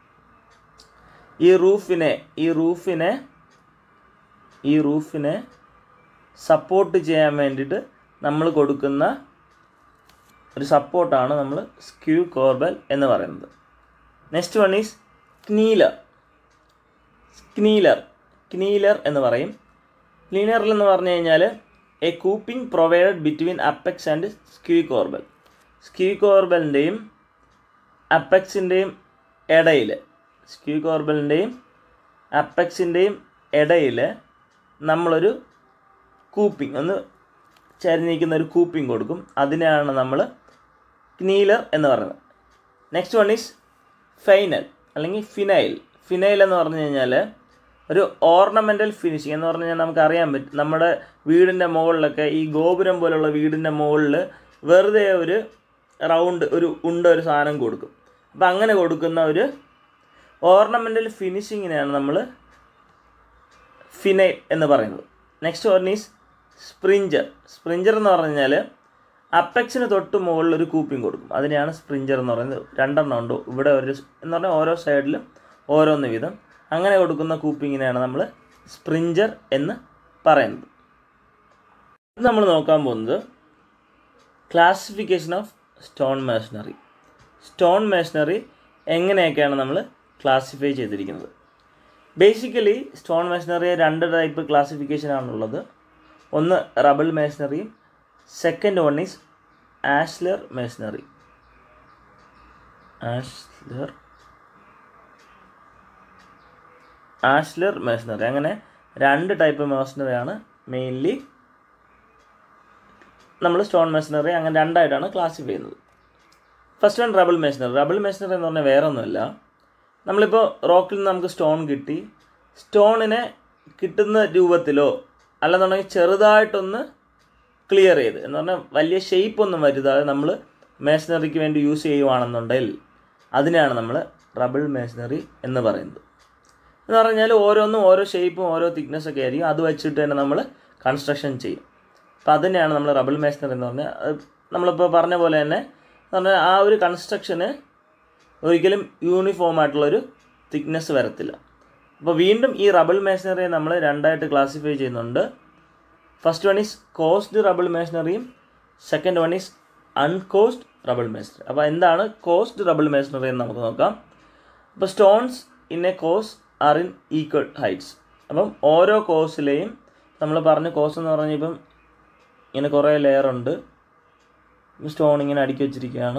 ഈ റൂഫിനെ ഈ റൂഫിനെ ഈ റൂഫിനെ സപ്പോർട്ട് ചെയ്യാൻ വേണ്ടിയിട്ട് നമ്മൾ കൊടുക്കുന്ന ഒരു സപ്പോർട്ടാണ് നമ്മൾ സ്ക്യൂ കോർബൽ എന്ന് പറയുന്നത് next one is kneeler kneeler kneeler എന്ന് പറയും ക്ലീനറിൽ എന്ന് പറഞ്ഞു കഴിഞ്ഞാൽ a coping provided between apex and skew corbel skew കോർബലിൻ്റെയും അപ്പെക്സിൻ്റെയും ഇടയിൽ സ്ക്യൂ കോർബലിൻ്റെയും അപ്പെക്സിൻ്റെയും ഇടയിൽ നമ്മളൊരു കൂപ്പിംഗ് ഒന്ന് ചരിഞ്ഞിരിക്കുന്ന ഒരു കൂപ്പിംഗ് കൊടുക്കും അതിനെയാണ് നമ്മൾ ക്നീലർ എന്ന് പറയുന്നത് നെക്സ്റ്റ് വൺ ഈസ് ഫൈനൽ അല്ലെങ്കിൽ ഫിനൈൽ ഫിനൈൽ എന്ന് പറഞ്ഞു കഴിഞ്ഞാൽ ഒരു ഓർണമെൻ്റൽ ഫിനിഷിങ് എന്ന് പറഞ്ഞു കഴിഞ്ഞാൽ നമുക്ക് അറിയാൻ പറ്റും നമ്മുടെ വീടിൻ്റെ മുകളിലൊക്കെ ഈ ഗോപുരം പോലുള്ള വീടിൻ്റെ മുകളിൽ വെറുതെ ഒരു റൗണ്ട് ഒരു ഉണ്ട ഒരു സാധനം കൊടുക്കും അപ്പോൾ അങ്ങനെ കൊടുക്കുന്ന ഒരു ഓർണമെൻ്റൽ ഫിനിഷിങ്ങിനെയാണ് നമ്മൾ ഫിനൈൽ എന്ന് പറയുന്നത് next one is springer springer എന്ന് പറഞ്ഞു കഴിഞ്ഞാൽ അപ്പെക്സിന് തൊട്ട് മുകളിൽ ഒരു കൂപ്പിംഗ് കൊടുക്കും അതിനെയാണ് സ്പ്രിഞ്ചർ എന്ന് പറയുന്നത് രണ്ടെണ്ണം ഉണ്ട് ഇവിടെ ഒരു എന്ന് പറഞ്ഞാൽ ഓരോ സൈഡിലും ഓരോന്ന് വീതം അങ്ങനെ കൊടുക്കുന്ന കൂപ്പിങ്ങിനെയാണ് നമ്മൾ സ്പ്രിഞ്ചർ എന്ന് പറയുന്നത് ഇത് നമ്മൾ നോക്കാൻ പോകുന്നത് classification of stone masonry stone masonry എങ്ങനെയൊക്കെയാണ് നമ്മൾ ക്ലാസിഫൈ ചെയ്തിരിക്കുന്നത് ബേസിക്കലി സ്റ്റോൺ മേഷനറിയെ രണ്ട് ടൈപ്പ് ക്ലാസിഫിക്കേഷൻ ആണുള്ളത് ഒന്ന് റബിൾ മേഷനറിയും second one is ashlar masonry ashlar ashlar masonry അങ്ങനെ രണ്ട് ടൈപ്പ് മേഷനറിയാണ് മെയിൻലി നമ്മൾ സ്റ്റോൺ മെഷീനറി അങ്ങനെ രണ്ടായിട്ടാണ് ക്ലാസിഫൈ ചെയ്യുന്നത് first one rubble machinery rubble machinery എന്ന് പറഞ്ഞാൽ വേറെ ഒന്നുമില്ല നമ്മളിപ്പോൾ റോക്കിൽ നിന്ന് നമുക്ക് സ്റ്റോൺ കിട്ടി സ്റ്റോണിനെ കിട്ടുന്ന രൂപത്തിലോ അല്ലെന്നുണ്ടെങ്കിൽ ചെറുതായിട്ടൊന്ന് ക്ലിയർ ചെയ്ത് എന്ന് പറഞ്ഞാൽ വലിയ ഷേപ്പ് ഒന്നും വരുത്താതെ നമ്മൾ മേഷനറിക്ക് വേണ്ടി യൂസ് ചെയ്യുവാണെന്നുണ്ടെങ്കിൽ അതിനെയാണ് നമ്മൾ റബിൾ മേഷനറി എന്ന് പറയുന്നത് എന്ന് പറഞ്ഞാൽ ഓരോന്നും ഓരോ ഷേപ്പും ഓരോ തിക്നെസ് ഒക്കെ ആയിരിക്കും അത് വെച്ചിട്ട് തന്നെ നമ്മൾ കൺസ്ട്രക്ഷൻ ചെയ്യും അപ്പം അതിനെയാണ് നമ്മൾ റബിൾ മേഷനറി എന്ന് പറഞ്ഞാൽ അത് നമ്മളിപ്പോൾ പറഞ്ഞ പോലെ തന്നെ എന്ന് പറഞ്ഞാൽ ആ ഒരു കൺസ്ട്രക്ഷന് ഒരിക്കലും യൂണിഫോം ആയിട്ടുള്ളൊരു തിക്നെസ് വരത്തില്ല അപ്പോൾ വീണ്ടും ഈ റബിൾ മേഷനറിയെ നമ്മൾ രണ്ടായിട്ട് ക്ലാസിഫൈ ചെയ്യുന്നുണ്ട് first one is coursed rubble മേഷനറിയും second one is uncoursed rubble masonry അപ്പോൾ എന്താണ് കോസ്ഡ് റബിൾ മേഷനറി എന്ന് നമുക്ക് നോക്കാം അപ്പോൾ stones in a course are in equal heights അപ്പം ഓരോ കോഴ്സിലെയും നമ്മൾ പറഞ്ഞ കോഴ്സ് എന്ന് പറഞ്ഞാൽ ഇപ്പം ഇങ്ങനെ കുറേ ലെയർ ഉണ്ട് സ്റ്റോൺ ഇങ്ങനെ അടുക്കി വെച്ചിരിക്കുകയാണ്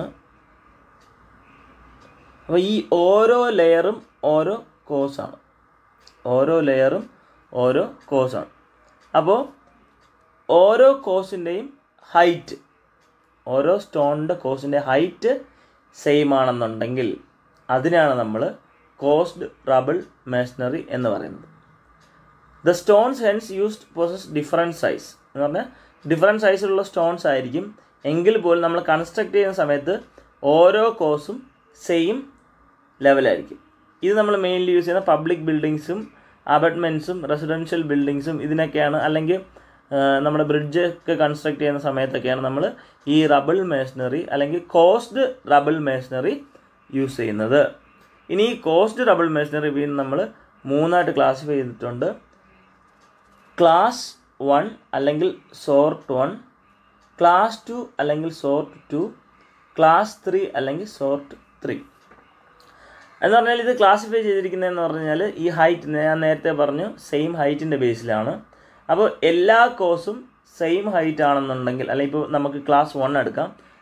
അപ്പോൾ ഈ ഓരോ ലെയറും ഓരോ കോഴ്സാണ് ഓരോ ലെയറും ഓരോ കോഴ്സാണ് അപ്പോൾ ഓരോ കോഴ്സിൻ്റെയും ഹൈറ്റ് ഓരോ സ്റ്റോണിൻ്റെ കോഴ്സിൻ്റെ ഹൈറ്റ് സെയിം ആണെന്നുണ്ടെങ്കിൽ അതിനാണ് നമ്മൾ കോസ്ഡ് റബിൾ മേഷനറി എന്ന് പറയുന്നത് the stones hence used possess different size എന്ന് പറഞ്ഞാൽ ഡിഫറെൻറ്റ് സൈസിലുള്ള സ്റ്റോൺസ് ആയിരിക്കും എങ്കിൽ പോലും നമ്മൾ കൺസ്ട്രക്ട് ചെയ്യുന്ന സമയത്ത് ഓരോ കോഴ്സും സെയിം ലെവലായിരിക്കും ഇത് നമ്മൾ മെയിൻലി യൂസ് ചെയ്യുന്ന പബ്ലിക് ബിൽഡിങ്സും അപാർട്ട്മെൻറ്റ്സും റെസിഡൻഷ്യൽ ബിൽഡിങ്സും ഇതിനൊക്കെയാണ് അല്ലെങ്കിൽ നമ്മുടെ ബ്രിഡ്ജ് ഒക്കെ കൺസ്ട്രക്ട് ചെയ്യുന്ന സമയത്തൊക്കെയാണ് നമ്മൾ ഈ റബിൾ മേഷനറി അല്ലെങ്കിൽ കോസ്ഡ് റബിൾ മേഷനറി യൂസ് ചെയ്യുന്നത് ഇനി ഈ കോസ്ഡ് റബിൾ മേഷനറി വീണ്ടും നമ്മൾ മൂന്നായിട്ട് ക്ലാസിഫൈ ചെയ്തിട്ടുണ്ട് ക്ലാസ് വൺ അല്ലെങ്കിൽ സോർട്ട് വൺ ക്ലാസ് ടു അല്ലെങ്കിൽ സോർട്ട് ടു ക്ലാസ് ത്രീ അല്ലെങ്കിൽ സോർട്ട് ത്രീ എന്ന് പറഞ്ഞാൽ ഇത് ക്ലാസിഫൈ ചെയ്തിരിക്കുന്നതെന്ന് പറഞ്ഞാൽ ഈ ഹൈറ്റ് ഞാൻ നേരത്തെ പറഞ്ഞു സെയിം ഹൈറ്റിൻ്റെ ബേസിലാണ് അപ്പോൾ എല്ലാ കോഴ്സും സെയിം ഹൈറ്റ് ആണെന്നുണ്ടെങ്കിൽ അല്ലെങ്കിൽ ഇപ്പോൾ നമുക്ക് ക്ലാസ് വൺ എടുക്കാം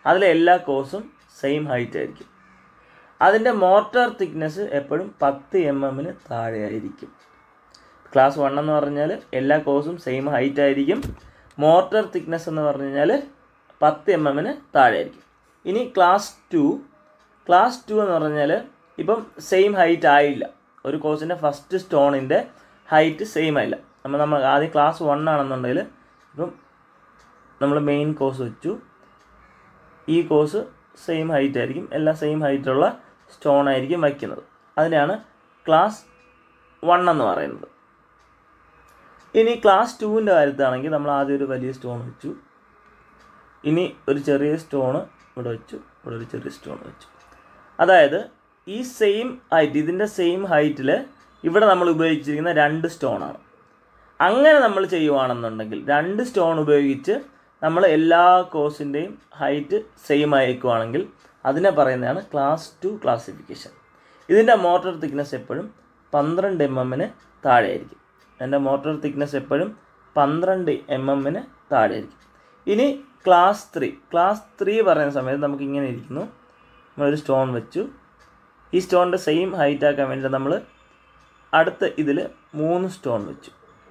അതിലെ എല്ലാ കോഴ്സും സെയിം ഹൈറ്റ് ആയിരിക്കും അതിൻ്റെ മോർട്ടർ തിക്നെസ് എപ്പോഴും പത്ത് എം എമ്മിന് താഴെയായിരിക്കും ക്ലാസ് വൺ എന്ന് പറഞ്ഞാൽ എല്ലാ കോഴ്സും സെയിം ഹൈറ്റ് ആയിരിക്കും മോർട്ടർ തിക്നെസ് എന്ന് പറഞ്ഞു കഴിഞ്ഞാൽ പത്ത് എം എമ്മിന് താഴെ ആയിരിക്കും ഇനി ക്ലാസ് ടു ക്ലാസ് ടു എന്ന് പറഞ്ഞാൽ ഇപ്പം സെയിം ഹൈറ്റ് ആയില്ല ഒരു കോഴ്സിൻ്റെ ഫസ്റ്റ് സ്റ്റോണിൻ്റെ ഹൈറ്റ് സെയിം ആയില്ല നമ്മൾ നമ്മൾ ആദ്യം ക്ലാസ് വൺ ആണെന്നുണ്ടെങ്കിൽ ഇപ്പം നമ്മൾ മെയിൻ കോഴ്സ് വെച്ചു ഈ കോഴ്സ് സെയിം ഹൈറ്റ് ആയിരിക്കും എല്ലാം സെയിം ഹൈറ്റുള്ള സ്റ്റോൺ ആയിരിക്കും വയ്ക്കുന്നത് അതിനാണ് ക്ലാസ് വൺ എന്ന് പറയുന്നത് ഇനി ക്ലാസ് ടുവിൻ്റെ കാര്യത്താണെങ്കിൽ നമ്മൾ ആദ്യം ഒരു വലിയ സ്റ്റോൺ വെച്ചു ഇനി ഒരു ചെറിയ സ്റ്റോണ് ഇവിടെ വെച്ചു ഇവിടെ ഒരു ചെറിയ സ്റ്റോൺ വെച്ചു അതായത് ഈ സെയിം ഹൈറ്റ് ഇതിൻ്റെ സെയിം ഹൈറ്റിൽ ഇവിടെ നമ്മൾ ഉപയോഗിച്ചിരിക്കുന്ന രണ്ട് സ്റ്റോണാണ് അങ്ങനെ നമ്മൾ ചെയ്യുവാണെന്നുണ്ടെങ്കിൽ രണ്ട് സ്റ്റോൺ ഉപയോഗിച്ച് നമ്മൾ എല്ലാ കോഴ്സിൻ്റെയും ഹൈറ്റ് സെയിം ആയിരിക്കുവാണെങ്കിൽ അതിനെ പറയുന്നതാണ് ക്ലാസ് ടു ക്ലാസിഫിക്കേഷൻ ഇതിൻ്റെ മോട്ടർ തിക്നെസ് എപ്പോഴും പന്ത്രണ്ട് എം എമ്മിന് താഴെയായിരിക്കും എൻ്റെ മോട്ടർ തിക്നെസ് എപ്പോഴും പന്ത്രണ്ട് എം എമ്മിന് താഴെയായിരിക്കും ഇനി ക്ലാസ് ത്രീ ക്ലാസ് ത്രീ പറയുന്ന സമയത്ത് നമുക്ക് ഇങ്ങനെ ഇരിക്കുന്നു നമ്മളൊരു സ്റ്റോൺ വെച്ചു ഈ സ്റ്റോണിൻ്റെ സെയിം ഹൈറ്റ് ആക്കാൻ വേണ്ടി നമ്മൾ അടുത്ത ഇതിൽ മൂന്ന് സ്റ്റോൺ വെച്ചു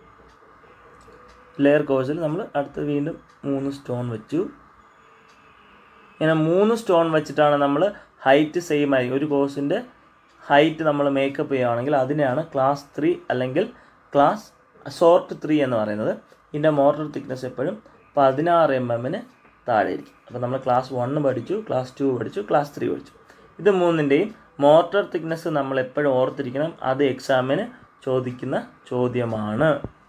ലെയർ കോഴ്സിൽ നമ്മൾ അടുത്ത് വീണ്ടും മൂന്ന് സ്റ്റോൺ വെച്ചു ഇങ്ങനെ മൂന്ന് സ്റ്റോൺ വെച്ചിട്ടാണ് നമ്മൾ ഹൈറ്റ് സെയിം ആയി ഒരു കോഴ്സിൻ്റെ ഹൈറ്റ് നമ്മൾ മേക്കപ്പ് ചെയ്യുകയാണെങ്കിൽ അതിനെയാണ് ക്ലാസ് ത്രീ അല്ലെങ്കിൽ ക്ലാസ് ഷോർട്ട് ത്രീ എന്ന് പറയുന്നത് ഇതിൻ്റെ മോട്ടർ തിക്നെസ് എപ്പോഴും പതിനാറ് എം എമ്മിന് താഴെയായിരിക്കും അപ്പോൾ നമ്മൾ ക്ലാസ് വണ്ണ് പഠിച്ചു ക്ലാസ് ടു പഠിച്ചു ക്ലാസ് ത്രീ പഠിച്ചു ഇത് മൂന്നിൻ്റെയും മോട്ടർ തിക്നെസ് നമ്മൾ എപ്പോഴും ഓർത്തിരിക്കണം അത് എക്സാമിന് ചോദിക്കുന്ന ചോദ്യമാണ്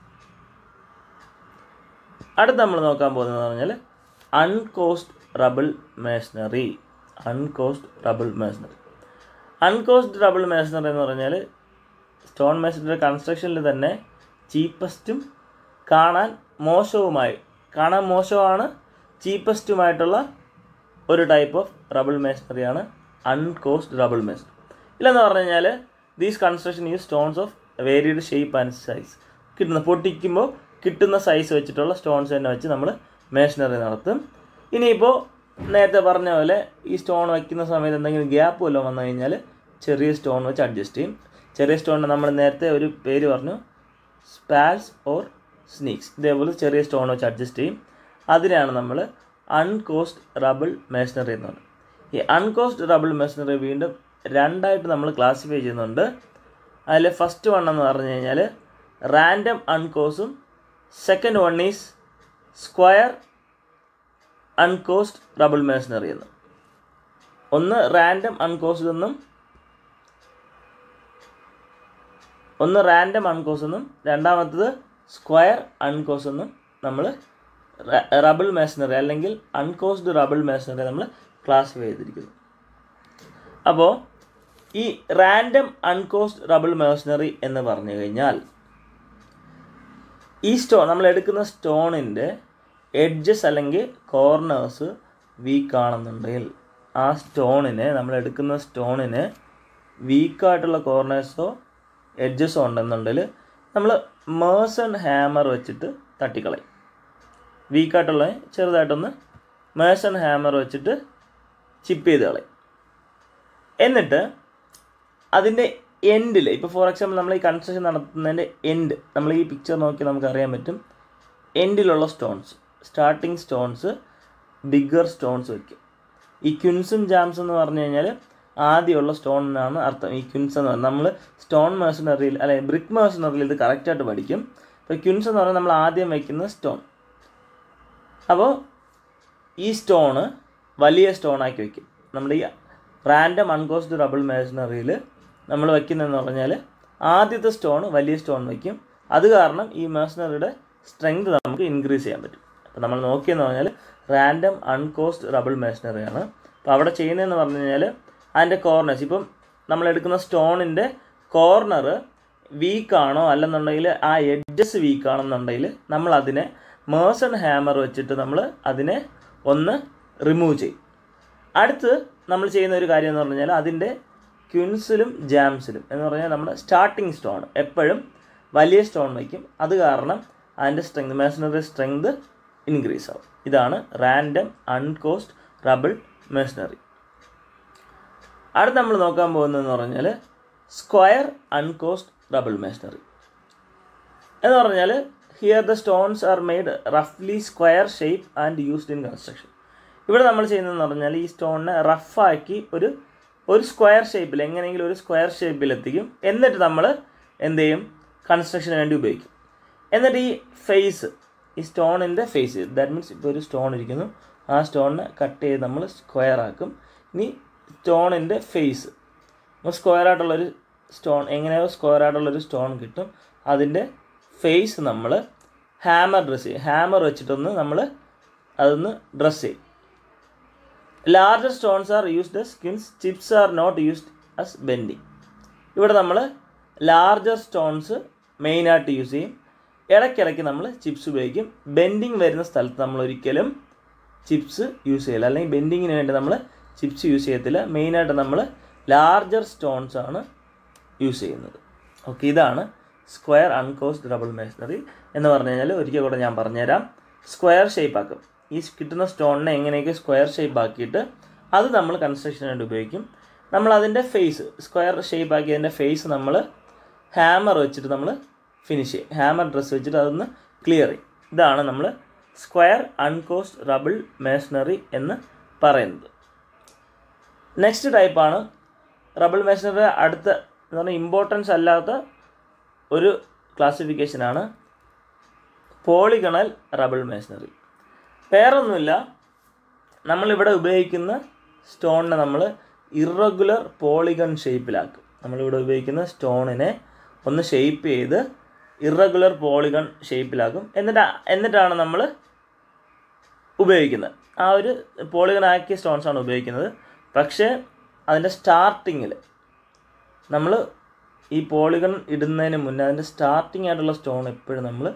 അടുത്ത് നമ്മൾ നോക്കാൻ പോകുന്നത് പറഞ്ഞാൽ uncoursed rubble masonry uncoursed rubble masonry uncoursed rubble masonry എന്ന് പറഞ്ഞാൽ സ്റ്റോൺ മേഷനറി കൺസ്ട്രക്ഷനിൽ തന്നെ ചീപ്പസ്റ്റും കാണാൻ മോശവുമായി കാണാൻ മോശമാണ് ചീപ്പസ്റ്റുമായിട്ടുള്ള ഒരു ടൈപ്പ് ഓഫ് റബിൾ മേഷനറിയാണ് അൺകോസ്റ്റ് റബിൾ മേഷനറി ഇല്ലെന്ന് പറഞ്ഞു കഴിഞ്ഞാൽ these construction use stones of varied shape and size കിട്ടുന്ന പൊട്ടിക്കുമ്പോൾ കിട്ടുന്ന സൈസ് വെച്ചിട്ടുള്ള സ്റ്റോൺസ് തന്നെ വെച്ച് നമ്മൾ മേഷനറി നടത്തും ഇനിയിപ്പോൾ നേരത്തെ പറഞ്ഞ പോലെ ഈ സ്റ്റോൺ വയ്ക്കുന്ന സമയത്ത് എന്തെങ്കിലും ഗ്യാപ്പ് വല്ലതും വന്നു കഴിഞ്ഞാൽ ചെറിയ സ്റ്റോൺ വെച്ച് അഡ്ജസ്റ്റ് ചെയ്യും ചെറിയ സ്റ്റോണിന് നമ്മൾ നേരത്തെ ഒരു പേര് പറഞ്ഞു സ്പാൽസ് ഓർ സ്നീക്സ് ഇതേപോലെ ചെറിയ സ്റ്റോൺ വെച്ച് അഡ്ജസ്റ്റ് ചെയ്യും അതിനാണ് നമ്മൾ അൺകോസ്റ്റ് റബിൾ മേഷനറി എന്ന് പറയുന്നത് ഈ അൺകോസ്റ്റ് റബിൾ മേഷനറി വീണ്ടും രണ്ടായിട്ട് നമ്മൾ ക്ലാസിഫൈ ചെയ്യുന്നുണ്ട് അതിൽ ഫസ്റ്റ് വൺ എന്ന് പറഞ്ഞു കഴിഞ്ഞാൽ റാൻഡം അൺകോസും second one is square uncoursed rubble masonry എന്ന് ഒന്ന് റാൻഡം അൺകോസ്റ്റ് എന്നും ഒന്ന് റാൻഡം അൺകോസ് എന്നും രണ്ടാമത്തത് സ്ക്വയർ അൺകോസ് എന്നും നമ്മൾ റബിൾ മേഷനറി അല്ലെങ്കിൽ അൺകോസ്ഡ് റബിൾ മേഷനറി നമ്മൾ ക്ലാസിഫൈ ചെയ്തിരിക്കുന്നു അപ്പോൾ ഈ റാൻഡം അൺകോസ്ഡ് റബിൾ മേഷനറി എന്ന് പറഞ്ഞു കഴിഞ്ഞാൽ ഈ സ്റ്റോൺ നമ്മൾ എടുക്കുന്ന സ്റ്റോണിൻ്റെ എഡ്ജസ് അല്ലെങ്കിൽ കോർണേഴ്സ് വീക്ക് ആണെന്നുണ്ടെങ്കിൽ ആ സ്റ്റോണിന് നമ്മൾ എടുക്കുന്ന സ്റ്റോണിന് വീക്കായിട്ടുള്ള കോർണേഴ്സോ എഡ്ജസോ ഉണ്ടെന്നുണ്ടെങ്കിൽ നമ്മൾ മേഴ്സൺ ഹാമർ വെച്ചിട്ട് തട്ടിക്കളയും വീക്കായിട്ടുള്ള ചെറുതായിട്ടൊന്ന് മേഴ്സൺ ഹാമർ വെച്ചിട്ട് ചിപ്പ് ചെയ്ത് കളയും എന്നിട്ട് അതിൻ്റെ എൻഡിൽ ഇപ്പോൾ ഫോർ എക്സാമ്പിൾ നമ്മൾ ഈ കൺസ്ട്രക്ഷൻ നടത്തുന്നതിൻ്റെ എൻഡ് നമ്മൾ ഈ പിക്ചർ നോക്കി നമുക്ക് അറിയാൻ പറ്റും എൻഡിലുള്ള stones starting stones bigger stones വയ്ക്കും ഈ ക്യുൻസും ജാംസ് എന്ന് പറഞ്ഞു കഴിഞ്ഞാൽ ആദ്യമുള്ള സ്റ്റോൺ എന്നാണ് അർത്ഥം ഈ ക്യുൻസ് എന്ന് പറയുന്നത് നമ്മൾ സ്റ്റോൺ മേഴ്സണറിയിൽ അല്ലെ ബ്രിക്ക് മേഴ്സണറിയിൽ ഇത് കറക്റ്റായിട്ട് പഠിക്കും ഇപ്പോൾ ക്യുൻസ് എന്ന് പറഞ്ഞാൽ നമ്മൾ ആദ്യം വയ്ക്കുന്ന സ്റ്റോൺ അപ്പോൾ ഈ സ്റ്റോണ് വലിയ സ്റ്റോണാക്കി വയ്ക്കും നമ്മുടെ ഈ റാൻഡം അൺകോസ്ഡ് റബിൾ മേഴ്സണറിയിൽ നമ്മൾ വയ്ക്കുന്നതെന്ന് പറഞ്ഞാൽ ആദ്യത്തെ സ്റ്റോൺ വലിയ സ്റ്റോൺ വയ്ക്കും അത് കാരണം ഈ മേഴ്സണറിയുടെ സ്ട്രെങ്ത് നമുക്ക് ഇൻക്രീസ് ചെയ്യാൻ പറ്റും അപ്പോൾ നമ്മൾ നോക്കിയെന്ന് പറഞ്ഞാൽ റാൻഡം അൺകോസ്ഡ് റബിൾ മേഴ്സണറിയാണ് അപ്പോൾ അവിടെ ചെയ്യുന്നതെന്ന് പറഞ്ഞു കഴിഞ്ഞാൽ അതിൻ്റെ കോർണേഴ്സ് ഇപ്പം നമ്മൾ എടുക്കുന്ന സ്റ്റോണിൻ്റെ കോർണർ വീക്കാണോ അല്ലെന്നുണ്ടെങ്കിൽ ആ എഡ്ജസ് വീക്കാണെന്നുണ്ടെങ്കിൽ നമ്മൾ അതിനെ മേഴ്സൺ ഹാമർ വെച്ചിട്ട് നമ്മൾ അതിനെ ഒന്ന് റിമൂവ് ചെയ്യും അടുത്ത് നമ്മൾ ചെയ്യുന്ന ഒരു കാര്യം എന്ന് പറഞ്ഞാൽ അതിൻ്റെ ക്വിൻസിലും ജാംസിലും എന്ന് പറഞ്ഞാൽ നമ്മുടെ സ്റ്റാർട്ടിങ് സ്റ്റോൺ എപ്പോഴും വലിയ സ്റ്റോൺ വയ്ക്കും അത് കാരണം അതിൻ്റെ സ്ട്രെങ്ത് മേഷനറി സ്ട്രെങ്ത് ഇൻക്രീസ് ആവും ഇതാണ് റാൻഡം അൺകോസ്റ്റ് റബിൾ മേഷനറി അടുത്ത് നമ്മൾ നോക്കാൻ പോകുന്നതെന്ന് പറഞ്ഞാൽ സ്ക്വയർ അൺകോസ്റ്റ് റബിൾ മേഷനറി എന്ന് പറഞ്ഞാൽ here the stones are made റഫ്ലി square shape and used in construction ഇവിടെ നമ്മൾ ചെയ്യുന്നതെന്ന് പറഞ്ഞാൽ ഈ സ്റ്റോണിനെ റഫാക്കി ഒരു ഒരു സ്ക്വയർ ഷേപ്പിൽ എങ്ങനെയെങ്കിലും ഒരു സ്ക്വയർ ഷേപ്പിൽ എത്തിക്കും എന്നിട്ട് നമ്മൾ എന്ത് ചെയ്യും കൺസ്ട്രക്ഷന് വേണ്ടി ഉപയോഗിക്കും എന്നിട്ട് ഈ ഫേസ് ഈ സ്റ്റോണിൻ്റെ ഫേസ് ദാറ്റ് മീൻസ് ഇപ്പോൾ ഒരു സ്റ്റോൺ ഇരിക്കുന്നു ആ സ്റ്റോണിനെ കട്ട് ചെയ്ത് നമ്മൾ സ്ക്വയർ ആക്കും ഇനി സ്റ്റോണിൻ്റെ ഫേസ് സ്ക്വയർ ആയിട്ടുള്ളൊരു സ്റ്റോൺ എങ്ങനെയോ സ്ക്വയർ ആയിട്ടുള്ളൊരു സ്റ്റോൺ കിട്ടും അതിൻ്റെ ഫേസ് നമ്മൾ ഹാമർ ഡ്രസ്സ് ചെയ്യും ഹാമർ വെച്ചിട്ടൊന്ന് നമ്മൾ അതൊന്ന് ഡ്രസ്സ് ചെയ്യും larger stones are used skins chips are not used as bending ഇവിടെ നമ്മൾ ലാർജർ സ്റ്റോൺസ് മെയിനായിട്ട് യൂസ് ചെയ്യും ഇടയ്ക്കിടയ്ക്ക് നമ്മൾ ചിപ്സ് ഉപയോഗിക്കും ബെൻഡിങ് വരുന്ന സ്ഥലത്ത് നമ്മൾ ഒരിക്കലും ചിപ്സ് യൂസ് ചെയ്യില്ല അല്ലെങ്കിൽ ബെൻഡിങ്ങിന് വേണ്ടി നമ്മൾ ചിപ്സ് യൂസ് ചെയ്യത്തില്ല മെയിനായിട്ട് നമ്മൾ ലാർജർ സ്റ്റോൺസ് ആണ് യൂസ് ചെയ്യുന്നത് ഓക്കെ ഇതാണ് സ്ക്വയർ അൺകോസ്റ്റ് ഡബിൾ മേഷനറി എന്ന് പറഞ്ഞു കഴിഞ്ഞാൽ ഒരിക്കൽ കൂടെ ഞാൻ പറഞ്ഞുതരാം സ്ക്വയർ ഷേപ്പ് ആക്കും ഈ കിട്ടുന്ന സ്റ്റോണിനെ എങ്ങനെയൊക്കെ സ്ക്വയർ ഷേപ്പ് ആക്കിയിട്ട് അത് നമ്മൾ കൺസ്ട്രക്ഷന് വേണ്ടി ഉപയോഗിക്കും നമ്മൾ അതിൻ്റെ ഫേസ് സ്ക്വയർ ഷേപ്പ് ആക്കിയതിൻ്റെ ഫേസ് നമ്മൾ ഹാമർ വെച്ചിട്ട് നമ്മൾ ഫിനിഷ് ചെയ്യും ഹാമർ ഡ്രസ്സ് വെച്ചിട്ട് അതൊന്ന് ക്ലിയർ ചെയ്യും ഇതാണ് നമ്മൾ സ്ക്വയർ അൺകോസ്റ്റ് റബിൾ മേഷനറി എന്ന് പറയുന്നത് നെക്സ്റ്റ് ടൈപ്പാണ് റബിൾ മേഷനറി അടുത്ത എന്ന് പറഞ്ഞാൽ ഇമ്പോർട്ടൻസ് അല്ലാത്ത ഒരു ക്ലാസിഫിക്കേഷനാണ് പോളിഗണൽ റബിൾ മേഷനറി വേറൊന്നുമില്ല നമ്മളിവിടെ ഉപയോഗിക്കുന്ന സ്റ്റോണിനെ നമ്മൾ ഇറഗുലർ പോളിഗൺ ഷേപ്പിലാക്കും നമ്മളിവിടെ ഉപയോഗിക്കുന്ന സ്റ്റോണിനെ ഒന്ന് ഷേപ്പ് ചെയ്ത് ഇറഗുലർ പോളിഗൺ ഷേപ്പിലാക്കും എന്നിട്ട് എന്നിട്ടാണ് നമ്മൾ ഉപയോഗിക്കുന്നത് ആ ഒരു പോളിഗൺ ആക്കിയ സ്റ്റോൺസ് ആണ് ഉപയോഗിക്കുന്നത് പക്ഷേ അതിൻ്റെ സ്റ്റാർട്ടിങ്ങിൽ നമ്മൾ ഈ പോളിഗൺ ഇടുന്നതിന് മുന്നേ അതിൻ്റെ സ്റ്റാർട്ടിങ് ആയിട്ടുള്ള സ്റ്റോൺ എപ്പോഴും നമ്മൾ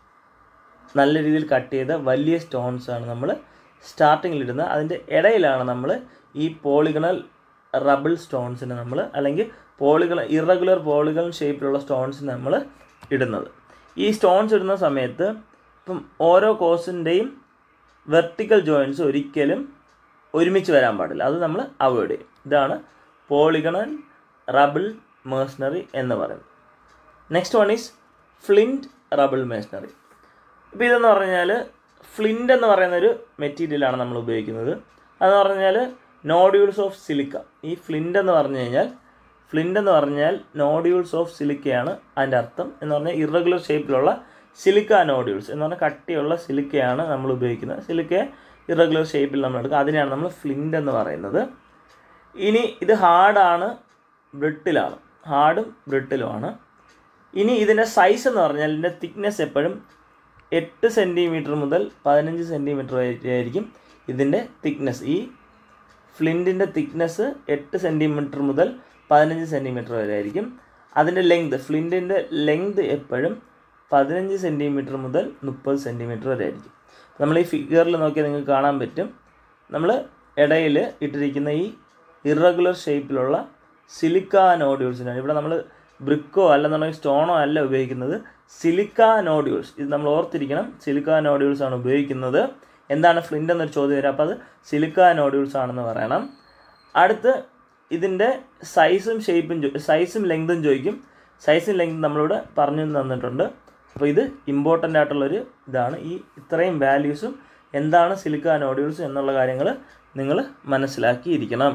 നല്ല രീതിയിൽ കട്ട് ചെയ്ത വലിയ സ്റ്റോൺസ് ആണ് നമ്മൾ സ്റ്റാർട്ടിങ്ങിൽ ഇടുന്നത് അതിൻ്റെ ഇടയിലാണ് നമ്മൾ ഈ പോളിഗണൽ റബിൾ സ്റ്റോൺസിന് നമ്മൾ അല്ലെങ്കിൽ പോളിഗൺ ഇറഗുലർ പോളിഗൺ ഷേപ്പിലുള്ള സ്റ്റോൺസിന് നമ്മൾ ഇടുന്നത് ഈ സ്റ്റോൺസ് ഇടുന്ന സമയത്ത് ഇപ്പം ഓരോ കോഴ്സിൻ്റെയും വെർട്ടിക്കൽ ജോയിൻസ് ഒരിക്കലും ഒരുമിച്ച് വരാൻ പാടില്ല അത് നമ്മൾ അവോയ്ഡ് ചെയ്യും ഇതാണ് പോളിഗണൽ റബിൾ മേഴ്സണറി എന്ന് പറയുന്നത് next one is flint rubble masonry ഇപ്പോൾ ഇതെന്ന് പറഞ്ഞാൽ ഫ്ലിൻ്റ് എന്ന് പറയുന്ന ഒരു മെറ്റീരിയലാണ് നമ്മൾ ഉപയോഗിക്കുന്നത് അതെന്ന് പറഞ്ഞാൽ നോഡ്യൂൾസ് ഓഫ് സിലിക്ക ഈ ഫ്ലിൻ്റ് എന്ന് പറഞ്ഞു കഴിഞ്ഞാൽ ഫ്ലിൻ്റ് എന്ന് പറഞ്ഞാൽ നോഡ്യൂൾസ് ഓഫ് സിലിക്കയാണ് അതിൻ്റെ അർത്ഥം എന്ന് പറഞ്ഞാൽ ഇറഗുലർ ഷേപ്പിലുള്ള സിലിക്ക നോഡ്യൂൾസ് എന്ന് പറഞ്ഞാൽ കട്ടിയുള്ള സിലിക്കയാണ് നമ്മൾ ഉപയോഗിക്കുന്നത് സിലിക്കയെ ഇറഗുലർ ഷേപ്പിൽ നമ്മൾ എടുക്കുക അതിനെയാണ് നമ്മൾ ഫ്ലിൻ്റ് എന്ന് പറയുന്നത് ഇനി ഇത് ഹാർഡാണ് ബ്രിട്ടിലാണ് ഹാർഡും ബ്രിട്ടിലുമാണ് ഇനി ഇതിൻ്റെ സൈസ് എന്ന് പറഞ്ഞാൽ ഇതിൻ്റെ തിക്നെസ് എപ്പോഴും എട്ട് സെൻറ്റിമീറ്റർ മുതൽ പതിനഞ്ച് സെൻറ്റിമീറ്റർ ആയിരിക്കും ഇതിൻ്റെ തിക്നെസ് ഈ ഫ്ലിൻറ്റിൻ്റെ തിക്നെസ് എട്ട് സെൻറ്റിമീറ്റർ മുതൽ പതിനഞ്ച് സെൻറ്റിമീറ്റർ വരെ ആയിരിക്കും അതിൻ്റെ ലെങ്ത് ഫ്ലിൻറ്റിൻ്റെ ലെങ്ത് എപ്പോഴും പതിനഞ്ച് സെൻറ്റിമീറ്റർ മുതൽ മുപ്പത് സെൻറ്റിമീറ്റർ വരെ ആയിരിക്കും നമ്മൾ ഈ ഫിഗറിൽ നോക്കിയാൽ നിങ്ങൾക്ക് കാണാൻ പറ്റും നമ്മൾ ഇടയിൽ ഇട്ടിരിക്കുന്ന ഈ ഇറഗുലർ ഷേപ്പിലുള്ള സിലിക്ക നോഡ്യൂൾസിനാണ് ഇവിടെ നമ്മൾ ബ്രിക്കോ അല്ലെന്നുണ്ടെങ്കിൽ സ്റ്റോണോ അല്ല ഉപയോഗിക്കുന്നത് സിലിക്ക നോഡ്യൂൾസ് ഇത് നമ്മൾ ഓർത്തിരിക്കണം സിലിക്ക നോഡ്യൂൾസ് ആണ് ഉപയോഗിക്കുന്നത് എന്താണ് ഫ്ലിൻ്റ് എന്നൊരു ചോദ്യം വരും അപ്പോൾ അത് സിലിക്ക നോഡ്യൂൾസ് ആണെന്ന് പറയണം അടുത്ത് ഇതിൻ്റെ സൈസും ഷേപ്പും സൈസും ലെങ്തും ചോദിക്കും സൈസും ലെങ്തും നമ്മളിവിടെ പറഞ്ഞു തന്നിട്ടുണ്ട് അപ്പോൾ ഇത് ഇമ്പോർട്ടൻ്റ് ആയിട്ടുള്ളൊരു ഇതാണ് ഈ ഇത്രയും വാല്യൂസും എന്താണ് സിലിക്ക നോഡ്യൂൾസ് എന്നുള്ള കാര്യങ്ങൾ നിങ്ങൾ മനസ്സിലാക്കിയിരിക്കണം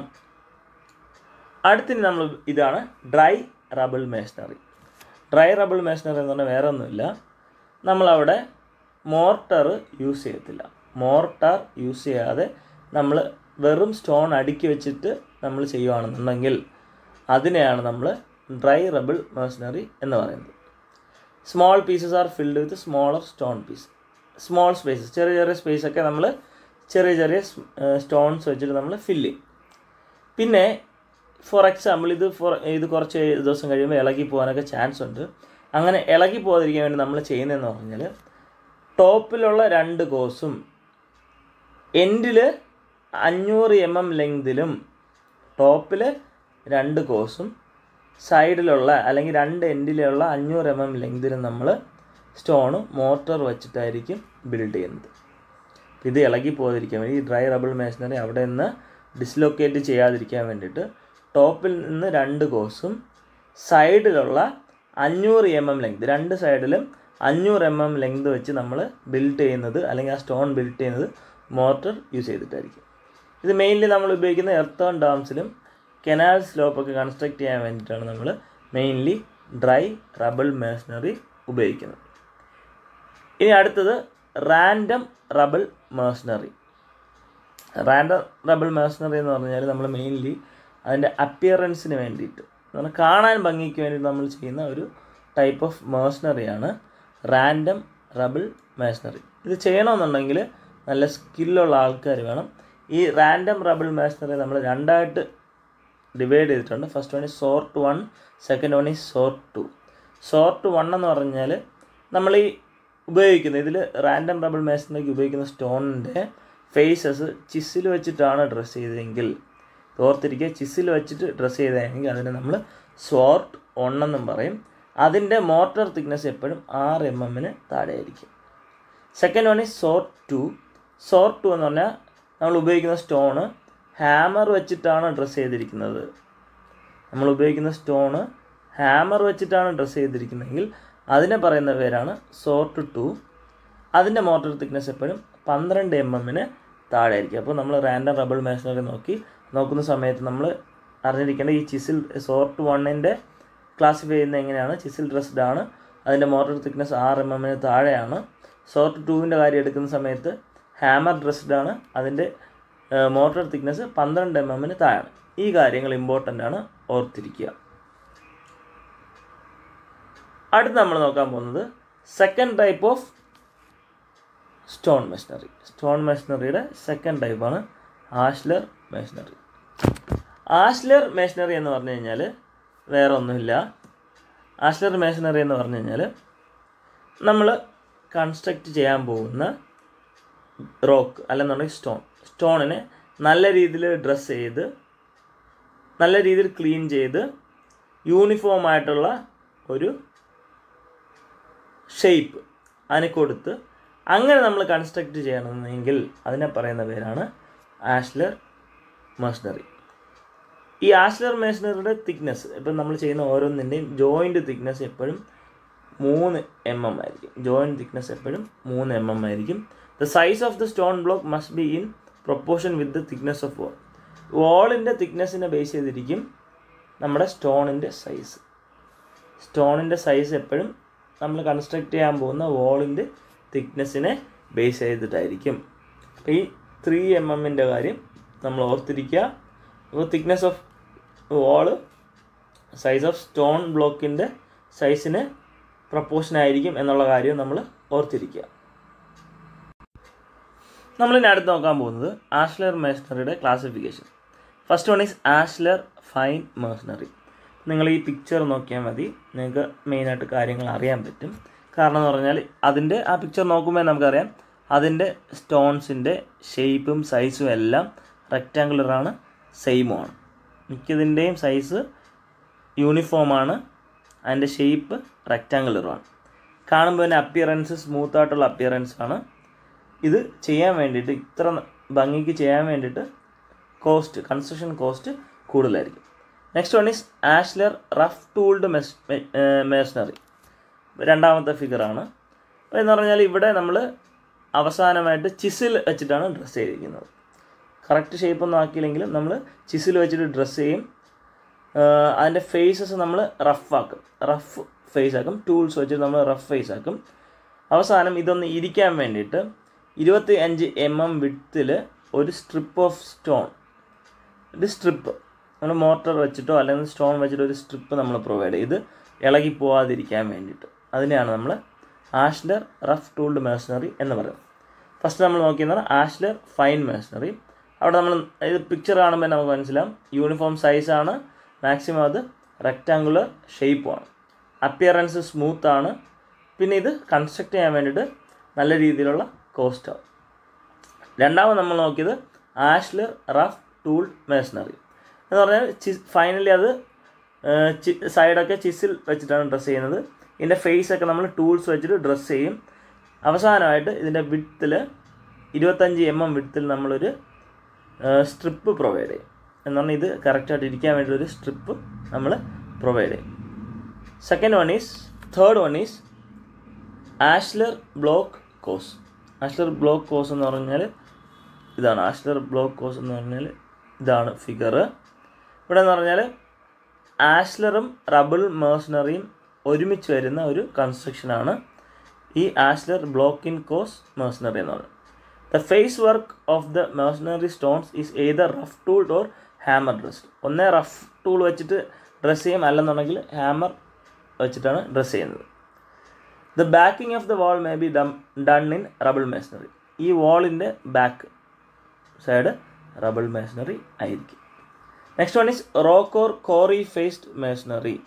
അടുത്തിന് നമ്മൾ ഇതാണ് dry rubble masonry dry rubble masonry എന്ന് പറഞ്ഞാൽ വേറെ ഒന്നുമില്ല നമ്മളവിടെ മോർട്ടർ യൂസ് ചെയ്യത്തില്ല മോർട്ടർ യൂസ് ചെയ്യാതെ നമ്മൾ വെറും സ്റ്റോൺ അടുക്കി വെച്ചിട്ട് നമ്മൾ ചെയ്യുകയാണെന്നുണ്ടെങ്കിൽ അതിനെയാണ് നമ്മൾ ഡ്രൈ റബിൾ മേഷനറി എന്ന് പറയുന്നത് small pieces are filled with smaller stone piece small spaces ചെറിയ ചെറിയ സ്പേസൊക്കെ നമ്മൾ ചെറിയ ചെറിയ സ്റ്റോൺസ് വെച്ചിട്ട് നമ്മൾ ഫില്ല് ചെയ്യും പിന്നെ ഫോർ എക്സാമ്പിൾ ഇത് ഫോർ ഇത് കുറച്ച് ദിവസം കഴിയുമ്പോൾ ഇളകി പോകാനൊക്കെ ചാൻസ് ഉണ്ട് അങ്ങനെ ഇളകി പോകാതിരിക്കാൻ വേണ്ടി നമ്മൾ ചെയ്യുന്നതെന്ന് പറഞ്ഞാൽ ടോപ്പിലുള്ള രണ്ട് കോസും എൻഡിൽ അഞ്ഞൂറ് എം എം ലെങ്തിലും ടോപ്പിൽ രണ്ട് കോസും സൈഡിലുള്ള അല്ലെങ്കിൽ രണ്ട് എൻഡിലുള്ള അഞ്ഞൂറ് എം എം ലെങ്തിലും നമ്മൾ സ്റ്റോണ് മോട്ടർ വെച്ചിട്ടായിരിക്കും ബിൽഡ് ചെയ്യുന്നത് ഇത് ഇളകി പോകാതിരിക്കാൻ വേണ്ടി ഈ ഡ്രൈ റബിൾ മേഷനറി അവിടെ നിന്ന് ഡിസ്ലൊക്കേറ്റ് ചെയ്യാതിരിക്കാൻ വേണ്ടിയിട്ട് ടോപ്പിൽ നിന്ന് രണ്ട് കോഴ്സും സൈഡിലുള്ള അഞ്ഞൂറ് എം എം ലെങ്ത് രണ്ട് സൈഡിലും അഞ്ഞൂറ് എം എം ലെങ്ത് വെച്ച് നമ്മൾ ബിൽഡ് ചെയ്യുന്നത് അല്ലെങ്കിൽ ആ സ്റ്റോൺ ബിൽഡ് ചെയ്യുന്നത് മോട്ടർ യൂസ് ചെയ്തിട്ടായിരിക്കും ഇത് മെയിൻലി നമ്മൾ ഉപയോഗിക്കുന്ന എർത്തോൺ ഡാംസിലും കെനാൽ സ്ലോപ്പൊക്കെ കൺസ്ട്രക്ട് ചെയ്യാൻ വേണ്ടിയിട്ടാണ് നമ്മൾ മെയിൻലി ഡ്രൈ റബിൾ മേഷനറി ഉപയോഗിക്കുന്നത് ഇനി അടുത്തത് random rubble masonry random rubble masonry എന്ന് പറഞ്ഞാൽ നമ്മൾ മെയിൻലി അതിൻ്റെ അപ്പിയറൻസിന് വേണ്ടിയിട്ട് നമ്മൾ കാണാൻ ഭംഗിക്ക് വേണ്ടി നമ്മൾ ചെയ്യുന്ന ഒരു ടൈപ്പ് ഓഫ് മേഷനറിയാണ് റാൻഡം റബിൾ മേഷനറി ഇത് ചെയ്യണമെന്നുണ്ടെങ്കിൽ നല്ല സ്കില്ലുള്ള ആൾക്കാർ വേണം ഈ റാൻഡം റബിൾ മേഷനറി നമ്മൾ രണ്ടായിട്ട് ഡിവൈഡ് ചെയ്തിട്ടുണ്ട് first one is sort one second one is sort two sort one എന്ന് പറഞ്ഞാൽ നമ്മൾ ഈ ഉപയോഗിക്കുന്ന ഇതിൽ റാൻഡം റബിൾ മേഷനറിക്ക് ഉപയോഗിക്കുന്ന സ്റ്റോണിൻ്റെ ഫേസസ് ചിസ്സിൽ വെച്ചിട്ടാണ് ഡ്രസ്സ് ചെയ്തതെങ്കിൽ ഓർത്തിരിക്കുക ചിസ്സിൽ വെച്ചിട്ട് ഡ്രസ്സ് ചെയ്തതെങ്കിൽ അതിനെ നമ്മൾ സോർട്ട് ഒന്നെന്നും പറയും അതിൻ്റെ മോട്ടർ തിക്നെസ് എപ്പോഴും ആറ് എം എമ്മിന് താഴെയായിരിക്കും second one is sort two sort two എന്ന് പറഞ്ഞാൽ നമ്മൾ ഉപയോഗിക്കുന്ന സ്റ്റോണ് ഹാമർ വെച്ചിട്ടാണ് ഡ്രസ്സ് ചെയ്തിരിക്കുന്നത് നമ്മൾ ഉപയോഗിക്കുന്ന സ്റ്റോണ് ഹാമർ വെച്ചിട്ടാണ് ഡ്രസ്സ് ചെയ്തിരിക്കുന്നതെങ്കിൽ അതിനെ പറയുന്ന പേരാണ് സോർട്ട് ടു അതിൻ്റെ മോട്ടർ തിക്നെസ് എപ്പോഴും പന്ത്രണ്ട് എം എമ്മിന് താഴെ ആയിരിക്കും അപ്പോൾ നമ്മൾ റാൻഡം റബിൾ മേഷനറി നോക്കി നോക്കുന്ന സമയത്ത് നമ്മൾ അറിഞ്ഞിരിക്കേണ്ട ഈ ചിസിൽ സോർട്ട് വണ്ണിൻ്റെ ക്ലാസിഫൈ ചെയ്യുന്നത് എങ്ങനെയാണ് ചിസിൽ ഡ്രസ്ഡ് ആണ് അതിൻ്റെ മോട്ടർ തിക്നെസ് ആറ് എം എമ്മിന് താഴെയാണ് സോർട്ട് ടുവിൻ്റെ കാര്യം എടുക്കുന്ന സമയത്ത് ഹാമർ ഡ്രസ്ഡ് ആണ് അതിൻ്റെ മോട്ടർ തിക്നെസ് പന്ത്രണ്ട് എം എമ്മിന് താഴെയാണ് ഈ കാര്യങ്ങൾ ഇമ്പോർട്ടൻ്റ് ആണ് ഓർത്തിരിക്കുക അടുത്ത് നമ്മൾ നോക്കാൻ പോകുന്നത് second type of stone masonry stone മെഷീനറിയുടെ സെക്കൻഡ് ടൈപ്പാണ് ആഷ്ലർ മെഷീനറി ആഷ്ലർ മെഷീനറി എന്ന് പറഞ്ഞു കഴിഞ്ഞാൽ വേറെ ഒന്നുമില്ല ആഷ്ലർ മെഷീനറി എന്ന് പറഞ്ഞു കഴിഞ്ഞാൽ നമ്മൾ കൺസ്ട്രക്റ്റ് ചെയ്യാൻ പോകുന്ന റോക്ക് അല്ലെന്നുണ്ടെങ്കിൽ സ്റ്റോൺ സ്റ്റോണിനെ നല്ല രീതിയിൽ ഡ്രസ്സ് ചെയ്ത് നല്ല രീതിയിൽ ക്ലീൻ ചെയ്ത് യൂണിഫോം ആയിട്ടുള്ള ഒരു ഷേപ്പ് അതിന് കൊടുത്ത് അങ്ങനെ നമ്മൾ കൺസ്ട്രക്റ്റ് ചെയ്യണമെന്നെങ്കിൽ അതിനെ പറയുന്ന പേരാണ് ആഷ്ലർ മെഷീനറി ഈ ആഷ്ലർ മെഷീനറിയുടെ തിക്നെസ് ഇപ്പം നമ്മൾ ചെയ്യുന്ന ഓരോന്നിൻ്റെയും ജോയിൻ്റ് തിക്നെസ് എപ്പോഴും മൂന്ന് എം എം ആയിരിക്കും ജോയിൻറ്റ് തിക്നെസ് എപ്പോഴും മൂന്ന് എം എം ആയിരിക്കും the size of the stone block must be in proportion with the thickness of wall വോളിൻ്റെ തിക്നെസ്സിനെ ബേസ് ചെയ്തിരിക്കും നമ്മുടെ സ്റ്റോണിൻ്റെ സൈസ് സ്റ്റോണിൻ്റെ സൈസ് എപ്പോഴും നമ്മൾ കൺസ്ട്രക്ട് ചെയ്യാൻ പോകുന്ന വോളിൻ്റെ തിക്നെസ്സിനെ ബേസ് ചെയ്തിട്ടായിരിക്കും അപ്പോൾ ഈ ത്രീ എം എമ്മിൻ്റെ കാര്യം നമ്മൾ ഓർത്തിരിക്കുക അപ്പോൾ thickness of wall size of stone ബ്ലോക്കിൻ്റെ സൈസിന് പ്രപ്പോർഷൻ ആയിരിക്കും എന്നുള്ള കാര്യം നമ്മൾ ഓർത്തിരിക്കുക നമ്മളിനി അടുത്ത് നോക്കാൻ പോകുന്നത് ആഷ്ലർ മേഷനറിയുടെ classification first one is ashlar fine masonry നിങ്ങൾ ഈ പിക്ചർ നോക്കിയാൽ മതി നിങ്ങൾക്ക് മെയിനായിട്ട് കാര്യങ്ങൾ അറിയാൻ പറ്റും കാരണം എന്ന് പറഞ്ഞാൽ അതിൻ്റെ ആ പിക്ചർ നോക്കുമ്പോൾ നമുക്കറിയാം അതിൻ്റെ സ്റ്റോൺസിൻ്റെ ഷേപ്പും സൈസും എല്ലാം റെക്റ്റാങ്കുലറാണ് സെയിമുമാണ് മിക്കതിൻ്റെയും സൈസ് യൂണിഫോമാണ് അതിൻ്റെ ഷേപ്പ് റെക്റ്റാങ്കുലറുമാണ് കാണുമ്പോൾ തന്നെ അപ്പിയറൻസ് സ്മൂത്ത് ആയിട്ടുള്ള അപ്പിയറൻസ് ആണ് ഇത് ചെയ്യാൻ വേണ്ടിയിട്ട് ഇത്ര ഭംഗിക്ക് ചെയ്യാൻ വേണ്ടിയിട്ട് കോസ്റ്റ് കൺസ്ട്രക്ഷൻ കോസ്റ്റ് കൂടുതലായിരിക്കും next one is ashlar rough tooled മെസ് മേഷനറി രണ്ടാമത്തെ ഫിഗറാണ് അപ്പോൾ എന്ന് പറഞ്ഞാൽ ഇവിടെ നമ്മൾ അവസാനമായിട്ട് ചിസിൽ വെച്ചിട്ടാണ് ഡ്രസ്സ് ചെയ്തിരിക്കുന്നത് കറക്റ്റ് ഷേപ്പ് ഒന്നും ആക്കിയില്ലെങ്കിലും നമ്മൾ ചിസിൽ വെച്ചിട്ട് ഡ്രസ്സ് ചെയ്യും അതിൻ്റെ ഫേസസ് നമ്മൾ റഫാക്കും റഫ് ഫേസ് ആക്കും ടൂൾസ് വെച്ചിട്ട് നമ്മൾ റഫ് ഫേസ് ആക്കും അവസാനം ഇതൊന്ന് ഇരിക്കാൻ വേണ്ടിയിട്ട് ഇരുപത്തി അഞ്ച് എം എം വിട്ടിൽ ഒരു സ്ട്രിപ്പ് ഓഫ് സ്റ്റോൺ ഒരു സ്ട്രിപ്പ് നമ്മൾ മോട്ടർ വെച്ചിട്ടോ അല്ലെങ്കിൽ സ്റ്റോൺ വെച്ചിട്ടോ ഒരു സ്ട്രിപ്പ് നമ്മൾ പ്രൊവൈഡ് ചെയ്ത് ഇളകി പോവാതിരിക്കാൻ വേണ്ടിയിട്ട് അതിനെയാണ് നമ്മൾ ആഷ്ലർ റഫ് ടൂൾഡ് മേഷനറി എന്ന് പറയുന്നത് ഫസ്റ്റ് നമ്മൾ നോക്കിയെന്ന് പറഞ്ഞാൽ ആഷ്ലർ ഫൈൻ മേഷനറി അവിടെ നമ്മൾ ഇത് പിക്ചർ കാണുമ്പോൾ നമുക്ക് മനസ്സിലാവും യൂണിഫോം സൈസാണ് മാക്സിമം അത് റെക്റ്റാങ്കുലർ ഷേപ്പുമാണ് അപ്പിയറൻസ് സ്മൂത്ത് ആണ് പിന്നെ ഇത് കൺസ്ട്രക്ട് ചെയ്യാൻ വേണ്ടിയിട്ട് നല്ല രീതിയിലുള്ള കോസ്റ്റ് ആവും രണ്ടാമത് നമ്മൾ നോക്കിയത് ആഷ്ലർ റഫ് ടൂൾ മേഷനറി എന്ന് പറഞ്ഞാൽ ചി ഫൈനലി അത് സൈഡൊക്കെ ചിസിൽ വെച്ചിട്ടാണ് ഡ്രസ്സ് ചെയ്യുന്നത് ഇതിൻ്റെ ഫേസൊക്കെ നമ്മൾ ടൂൾസ് വെച്ചിട്ട് ഡ്രസ്സ് ചെയ്യും അവസാനമായിട്ട് ഇതിൻ്റെ വിത്തിൽ ഇരുപത്തഞ്ച് എം എം വിഡ്ത്തിൽ നമ്മളൊരു സ്ട്രിപ്പ് പ്രൊവൈഡ് ചെയ്യും എന്ന് പറഞ്ഞാൽ ഇത് കറക്റ്റായിട്ട് ഇരിക്കാൻ വേണ്ടി ഒരു സ്ട്രിപ്പ് നമ്മൾ പ്രൊവൈഡ് ചെയ്യും second one is third one is ashlar block course ashlar block course എന്ന് പറഞ്ഞാൽ ഇതാണ് ആഷ്ലർ ബ്ലോക്ക് കോസ് എന്ന് പറഞ്ഞാൽ ഇതാണ് ഫിഗർ ഇവിടെ എന്ന് പറഞ്ഞാൽ ആഷ്ലറും റബിൾ മേഴ്സണറിയും ഒരുമിച്ച് വരുന്ന ഒരു കൺസ്ട്രക്ഷനാണ് ഈ ashlar block in course masonry എന്ന് പറയുന്നത് the face work of the masonry stones is either rough tooled or hammer dressed ഒന്നേ റഫ് ടൂൾ വെച്ചിട്ട് ഡ്രസ്സ് ചെയ്യും അല്ലെന്നുണ്ടെങ്കിൽ ഹാമർ വെച്ചിട്ടാണ് ഡ്രസ്സ് ചെയ്യുന്നത് the backing of the wall may be done in rubble masonry ഈ വാളിൻ്റെ ബാക്ക് സൈഡ് റബിൾ മേസണറി ആയിരിക്കും next one is rock or quarry faced masonry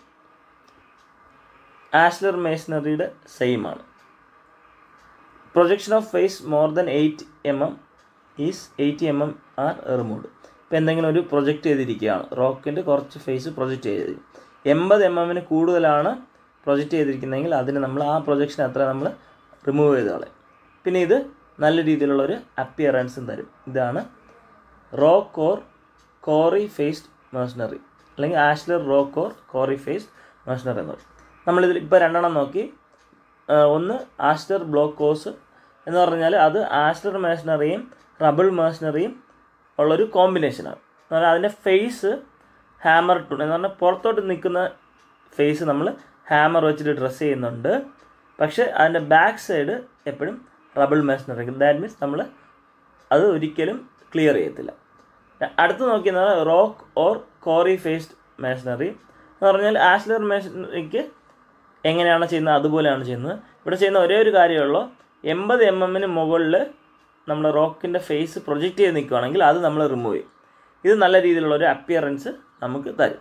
ashlar മേസണറിയുടെ സെയിം ആണ് projection of face more than eight M M is eighty M M are removed ഇപ്പോൾ എന്തെങ്കിലും ഒരു project ചെയ്തിരിക്കുകയാണ് റോക്കിൻ്റെ കുറച്ച് ഫേസ് പ്രൊജക്റ്റ് ചെയ്ത് എൺപത് എം എമ്മിന് കൂടുതലാണ് പ്രൊജക്റ്റ് ചെയ്തിരിക്കുന്നതെങ്കിൽ അതിന് നമ്മൾ ആ പ്രൊജക്ഷൻ അത്ര നമ്മൾ റിമൂവ് ചെയ്ത് കളയും പിന്നെ ഇത് നല്ല രീതിയിലുള്ളൊരു അപ്പിയറൻസും തരും ഇതാണ് rock or quarry faced masonry അല്ലെങ്കിൽ ashlar rock or quarry faced masonry എന്ന് പറയും നമ്മളിതിൽ ഇപ്പോൾ രണ്ടെണ്ണം നോക്കി ഒന്ന് ആഷ്ലർ ബ്ലോക്ക് കോസ് എന്ന് പറഞ്ഞാൽ അത് ആഷ്ലർ മേഴ്സണറിയും റബിൾ മേഴ്സണറിയും ഉള്ളൊരു കോമ്പിനേഷനാണ് എന്ന് പറഞ്ഞാൽ അതിൻ്റെ ഫേസ് ഹാമർ ടൂൺ എന്ന് പറഞ്ഞാൽ പുറത്തോട്ട് നിൽക്കുന്ന ഫേസ് നമ്മൾ ഹാമർ വെച്ചിട്ട് ഡ്രസ്സ് ചെയ്യുന്നുണ്ട് പക്ഷേ അതിൻ്റെ ബാക്ക് സൈഡ് എപ്പോഴും റബിൾ മേസണറി ദാറ്റ് മീൻസ് നമ്മൾ അത് ഒരിക്കലും ക്ലിയർ ചെയ്യത്തില്ല അടുത്ത് നോക്കിയെന്നാൽ rock or quarry faced masonry എന്ന് പറഞ്ഞാൽ ആഷ്ലർ മേസണറിക്ക് എങ്ങനെയാണ് ചെയ്യുന്നത് അതുപോലെയാണ് ചെയ്യുന്നത് ഇവിടെ ചെയ്യുന്ന ഒരേ ഒരു കാര്യമുള്ളൂ എൺപത് എം എമ്മിന് മുകളിൽ നമ്മൾ റോക്കിൻ്റെ ഫേസ് പ്രൊജക്റ്റ് ചെയ്ത് നിൽക്കുകയാണെങ്കിൽ അത് നമ്മൾ റിമൂവ് ചെയ്യും ഇത് നല്ല രീതിയിലുള്ള ഒരു അപ്പിയറൻസ് നമുക്ക് തരും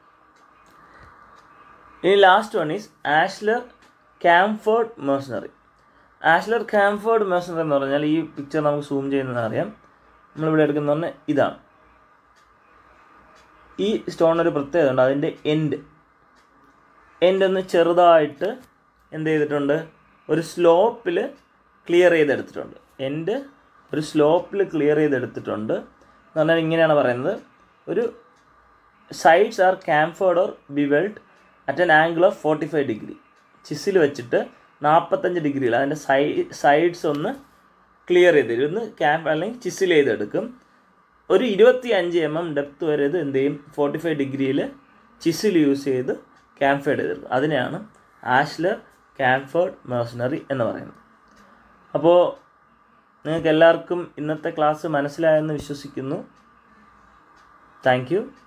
ഇനി last one is ashlar chamfered masonry ashlar chamfered masonry എന്ന് പറഞ്ഞാൽ ഈ പിക്ചർ നമുക്ക് സൂം ചെയ്യുന്നത് അറിയാം നമ്മളിവിടെ എടുക്കുന്ന പറഞ്ഞാൽ ഇതാണ് ഈ സ്റ്റോണിനൊരു പ്രത്യേകത ഉണ്ട് അതിൻ്റെ എൻഡ് എൻഡ് ഒന്ന് ചെറുതായിട്ട് എന്ത് ചെയ്തിട്ടുണ്ട് ഒരു സ്ലോപ്പിൽ ക്ലിയർ ചെയ്തെടുത്തിട്ടുണ്ട് എൻഡ് ഒരു സ്ലോപ്പിൽ ക്ലിയർ ചെയ്തെടുത്തിട്ടുണ്ട് എന്ന് പറഞ്ഞാൽ ഇങ്ങനെയാണ് പറയുന്നത് ഒരു sides are chamfered or bevelled at an angle of forty five degree chisel വെച്ചിട്ട് നാൽപ്പത്തഞ്ച് ഡിഗ്രിയിൽ അതിൻ്റെ സൈ സൈഡ്സ് ഒന്ന് ക്ലിയർ ചെയ്ത് തരും ഒന്ന് ക്യാമ്പ് അല്ലെങ്കിൽ ചിസിൽ ചെയ്തെടുക്കും ഒരു ഇരുപത്തി അഞ്ച് എം എം ഡെപ്ത് വരെ ഇത് എന്ത് ചെയ്യും ഫോർട്ടി ഫൈവ് ഡിഗ്രിയിൽ ചിസിൽ യൂസ് ചെയ്ത് ക്യാംഫേർഡ് ചെയ്തെടുക്കും അതിനെയാണ് ആഷ്ലർ ക്യാംഫേർഡ് മേഴ്സണറി എന്ന് പറയുന്നത് അപ്പോൾ നിങ്ങൾക്ക് എല്ലാവർക്കും ഇന്നത്തെ ക്ലാസ് മനസ്സിലായെന്ന് വിശ്വസിക്കുന്നു താങ്ക് യു